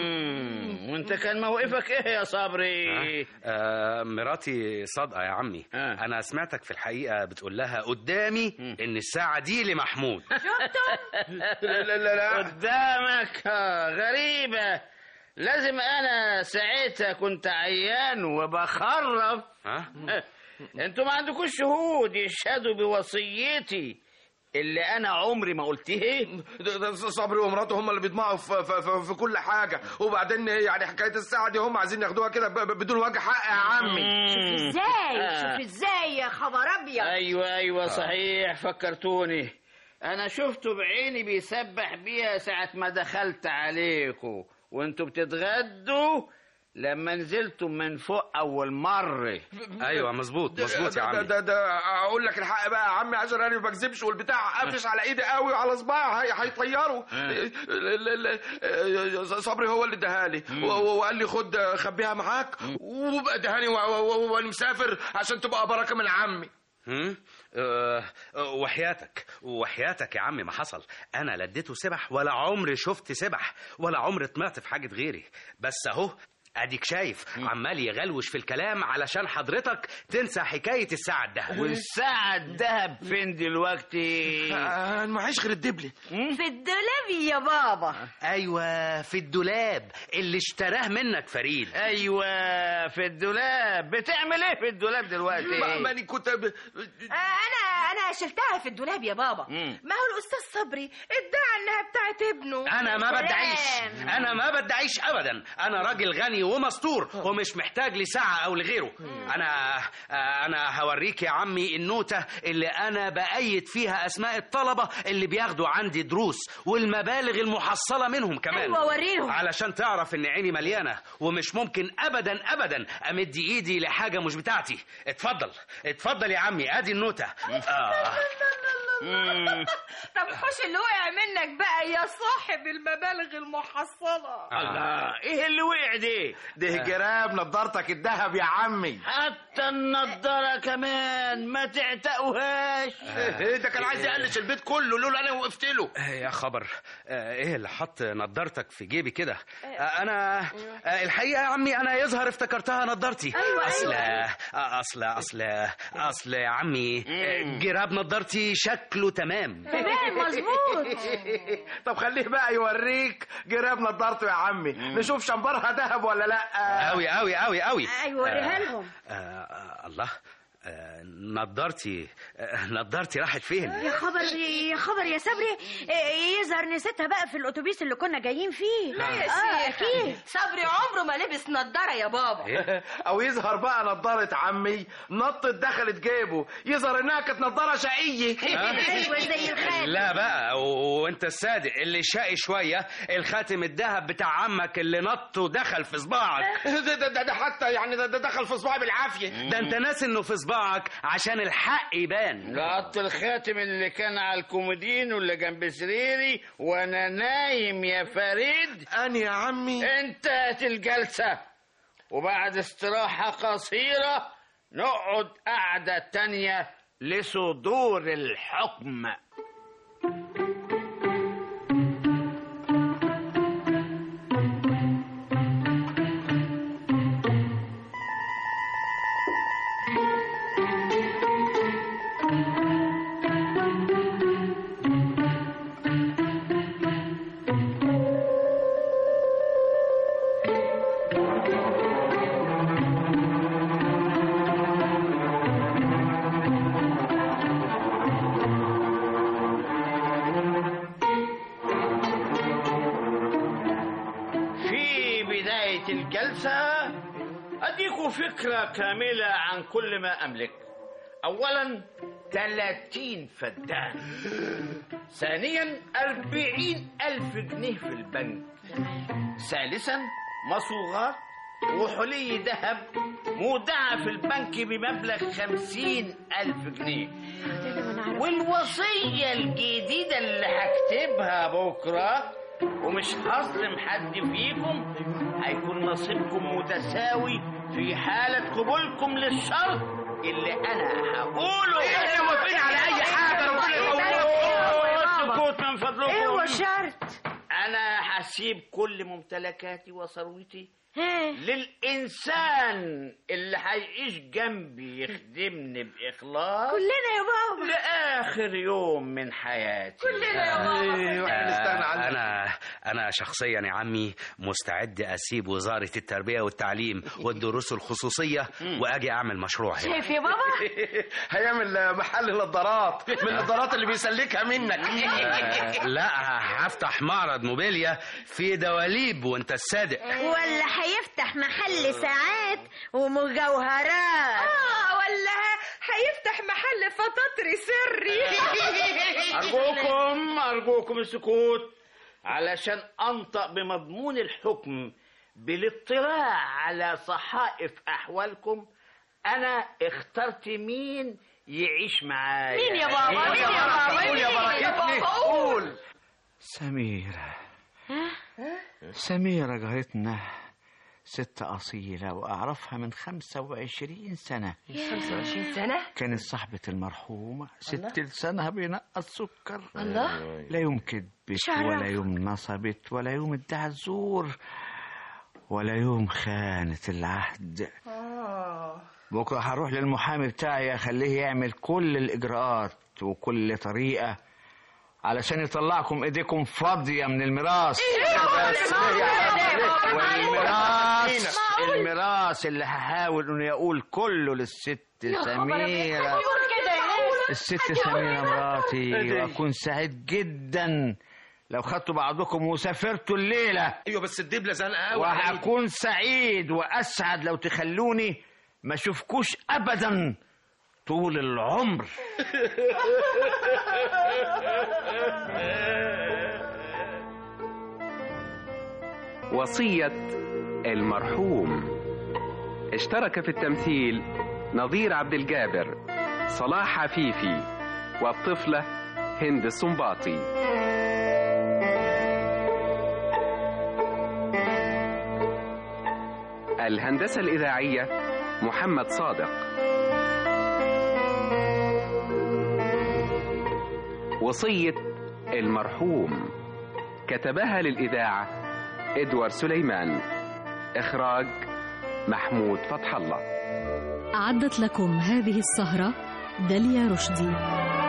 مم. وانت كان موقفك ايه يا صبري آه مراتي صادقة يا عمي آه. أنا سمعتك في الحقيقة بتقول لها قدامي إن الساعة دي لمحمود لا لا لا, لا. قدامك آه، غريبة لازم انا ساعتها كنت عيان وبخرف ها انتوا ما عندكوش شهود يشهدوا بوصيتي اللي انا عمري ما قلتها ده- ده صبري ومراته هم اللي بيطمعوا في, في, في, في كل حاجه وبعدين يعني حكايه الساعه دي هم عايزين ياخدوها كده ب- ب- بدون وجه حق يا عمي شوف ازاي آه. شوف ازاي يا خبر ابيض ايوه ايوه صحيح فكرتوني انا شفته بعيني بيسبح بيها ساعة ما دخلت عليكم وانتوا بتتغدوا لما نزلتوا من فوق اول مرة أيوة مظبوط مظبوط يا ده, عمي ده, ده اقول لك الحق بقى يا عمي عشان انا ما بكذبش والبتاع قافش على ايدي قوي وعلى صباعي هي- هيطيروا ال- ال- ال- صبري هو اللي اداهالي و- و- وقال لي خد خبيها معاك وبقى اداهاني و- و- و- وانا مسافر عشان تبقى بركه من عمي هم؟ آه، آه، وحياتك وحياتك يا عمي ما حصل انا لا اديته سبح ولا عمري شفت سبح ولا عمري طمعت في حاجه غيري بس اهو اديك شايف عمال يغلوش في الكلام علشان حضرتك تنسى حكايه الساعه الدهب والساعة الدهب فين دلوقتي انا معيش غير الدبله في الدولاب يا بابا ايوه في الدولاب اللي اشتراه منك فريد ايوه في الدولاب بتعمل ايه في الدولاب دلوقتي ما- ماني كنت ب- آه، انا انا شلتها في الدولاب يا بابا مم. ما هو الاستاذ صبري ادعى انها بتاعت ابنه انا ما سلام. بدعيش انا ما بدعيش ابدا انا راجل غني ومستور ومش محتاج لساعه او لغيره انا انا هوريك يا عمي النوته اللي انا بايد فيها اسماء الطلبه اللي بياخدوا عندي دروس والمبالغ المحصله منهم كمان أيوة، وريهم. علشان تعرف ان عيني مليانه ومش ممكن ابدا ابدا امد ايدي لحاجه مش بتاعتي اتفضل اتفضل يا عمي ادي النوته آه. مم. طب حوش اللي وقع منك بقى يا صاحب المبالغ المحصلة الله ايه اللي وقع دي ده جراب نضارتك الذهب يا عمي حتى النضارة كمان ما تعتقوهاش ايه ده كان عايز يقلش البيت كله لولا انا وقفت له يا خبر آه، ايه اللي حط نضارتك في جيبي كده آه، انا آه، الحقيقه يا عمي انا يظهر افتكرتها نضارتي أيوة، اصل أيوة. آه، اصل اصل اصل يا عمي آه، جراب نضارتي شكله تمام تمام مظبوط طب خليه بقى يوريك جراب نضارته يا عمي نشوف شمبرها ذهب ولا لا قوي قوي قوي قوي ايوه وريها لهم آه، آه، الله آه، نضارتي آه، نضارتي راحت فين يا خبر يا خبر يا صبري إيه، يظهر الظاهر نسيتها بقى في الاتوبيس اللي كنا جايين فيه لا يا اه شيخ اكيد صبري عمره ما لبس نضاره يا بابا او يظهر بقى نضاره عمي نطت دخلت جيبه يظهر انها كانت نضاره شقيه ايوه زي الخاتم لا بقى و- وانت الصادق اللي شقي شويه الخاتم الذهب بتاع عمك اللي نط ودخل في صباعك ده, ده, ده, ده حتى يعني ده, ده دخل في صباعي بالعافيه ده انت ناسي انه في صباعك عشان الحق يبان لقطت الخاتم اللي كان على الكومودين واللي جنب سريري وانا نايم يا فريد انا يا عمي انتهت الجلسة وبعد استراحة قصيرة نقعد قعدة تانية لصدور الحكم في بداية الجلسة أديكم فكرة كاملة عن كل ما أملك أولا 30 فدان ثانيا أربعين ألف جنيه في البنك ثالثا مصوغات وحلي ذهب مودعة في البنك بمبلغ خمسين ألف جنيه والوصية الجديدة اللي هكتبها بكرة ومش هظلم حد فيكم هيكون نصيبكم متساوي في حالة قبولكم للشرط اللي أنا هقوله احنا موافقين على اي حاجه ربنا أوه، سكوت من فضلكم ايه هو الشرط أنا هسيب كل ممتلكاتي وثروتي ايه للإنسان اللي هيعيش جنبي يخدمني بإخلاص كلنا يا بابا لآخر يوم من حياتي كلنا يا بابا واحنا نستغنى عنه انا انا شخصيا يا عمي مستعد اسيب وزاره التربيه والتعليم والدروس الخصوصيه واجي اعمل مشروع هنا شايف يا بابا هيعمل محل نظارات من النظارات اللي بيسلكها منك آه، لا هفتح معرض موبيليا في دواليب وانت الصادق ولا هيفتح محل ساعات ومجوهرات اه ولا هيفتح محل فطاطري سري أرجوكم أرجوكم السكوت علشان أنطق بمضمون الحكم بالاطلاع على صحائف أحوالكم أنا اخترت مين يعيش معايا مين يا بابا مين يا بابا قول يا مين بركتني بابا؟ قول سميرة سميرة جارتنا ست أصيلة وأعرفها من خمسة وعشرين سنة 25 سنة كانت صاحبة المرحومة ست لسانها بينقص سكر الله لا يوم كذبت شرف. ولا يوم نصبت ولا يوم ادعت زور ولا يوم خانت العهد بكرة هروح للمحامي بتاعي أخليه يعمل كل الإجراءات وكل طريقة علشان يطلعكم ايديكم فاضية من الميراث والميراث الميراث اللي هحاول اني اقول كله للست سميرة الست سميرة مراتي واكون سعيد جدا لو خدتوا بعضكم وسافرتوا الليلة ايوه بس الدبله زنقه قوي وهكون سعيد واسعد لو تخلوني ما اشوفكوش ابدا طول العمر وصية المرحوم اشترك في التمثيل نظير عبد الجابر صلاح عفيفي والطفلة هند السنباطي الهندسة الإذاعية محمد صادق وصية المرحوم كتبها للإذاعة إدوارد سليمان إخراج محمود فتح الله أعدت لكم هذه السهرة داليا رشدي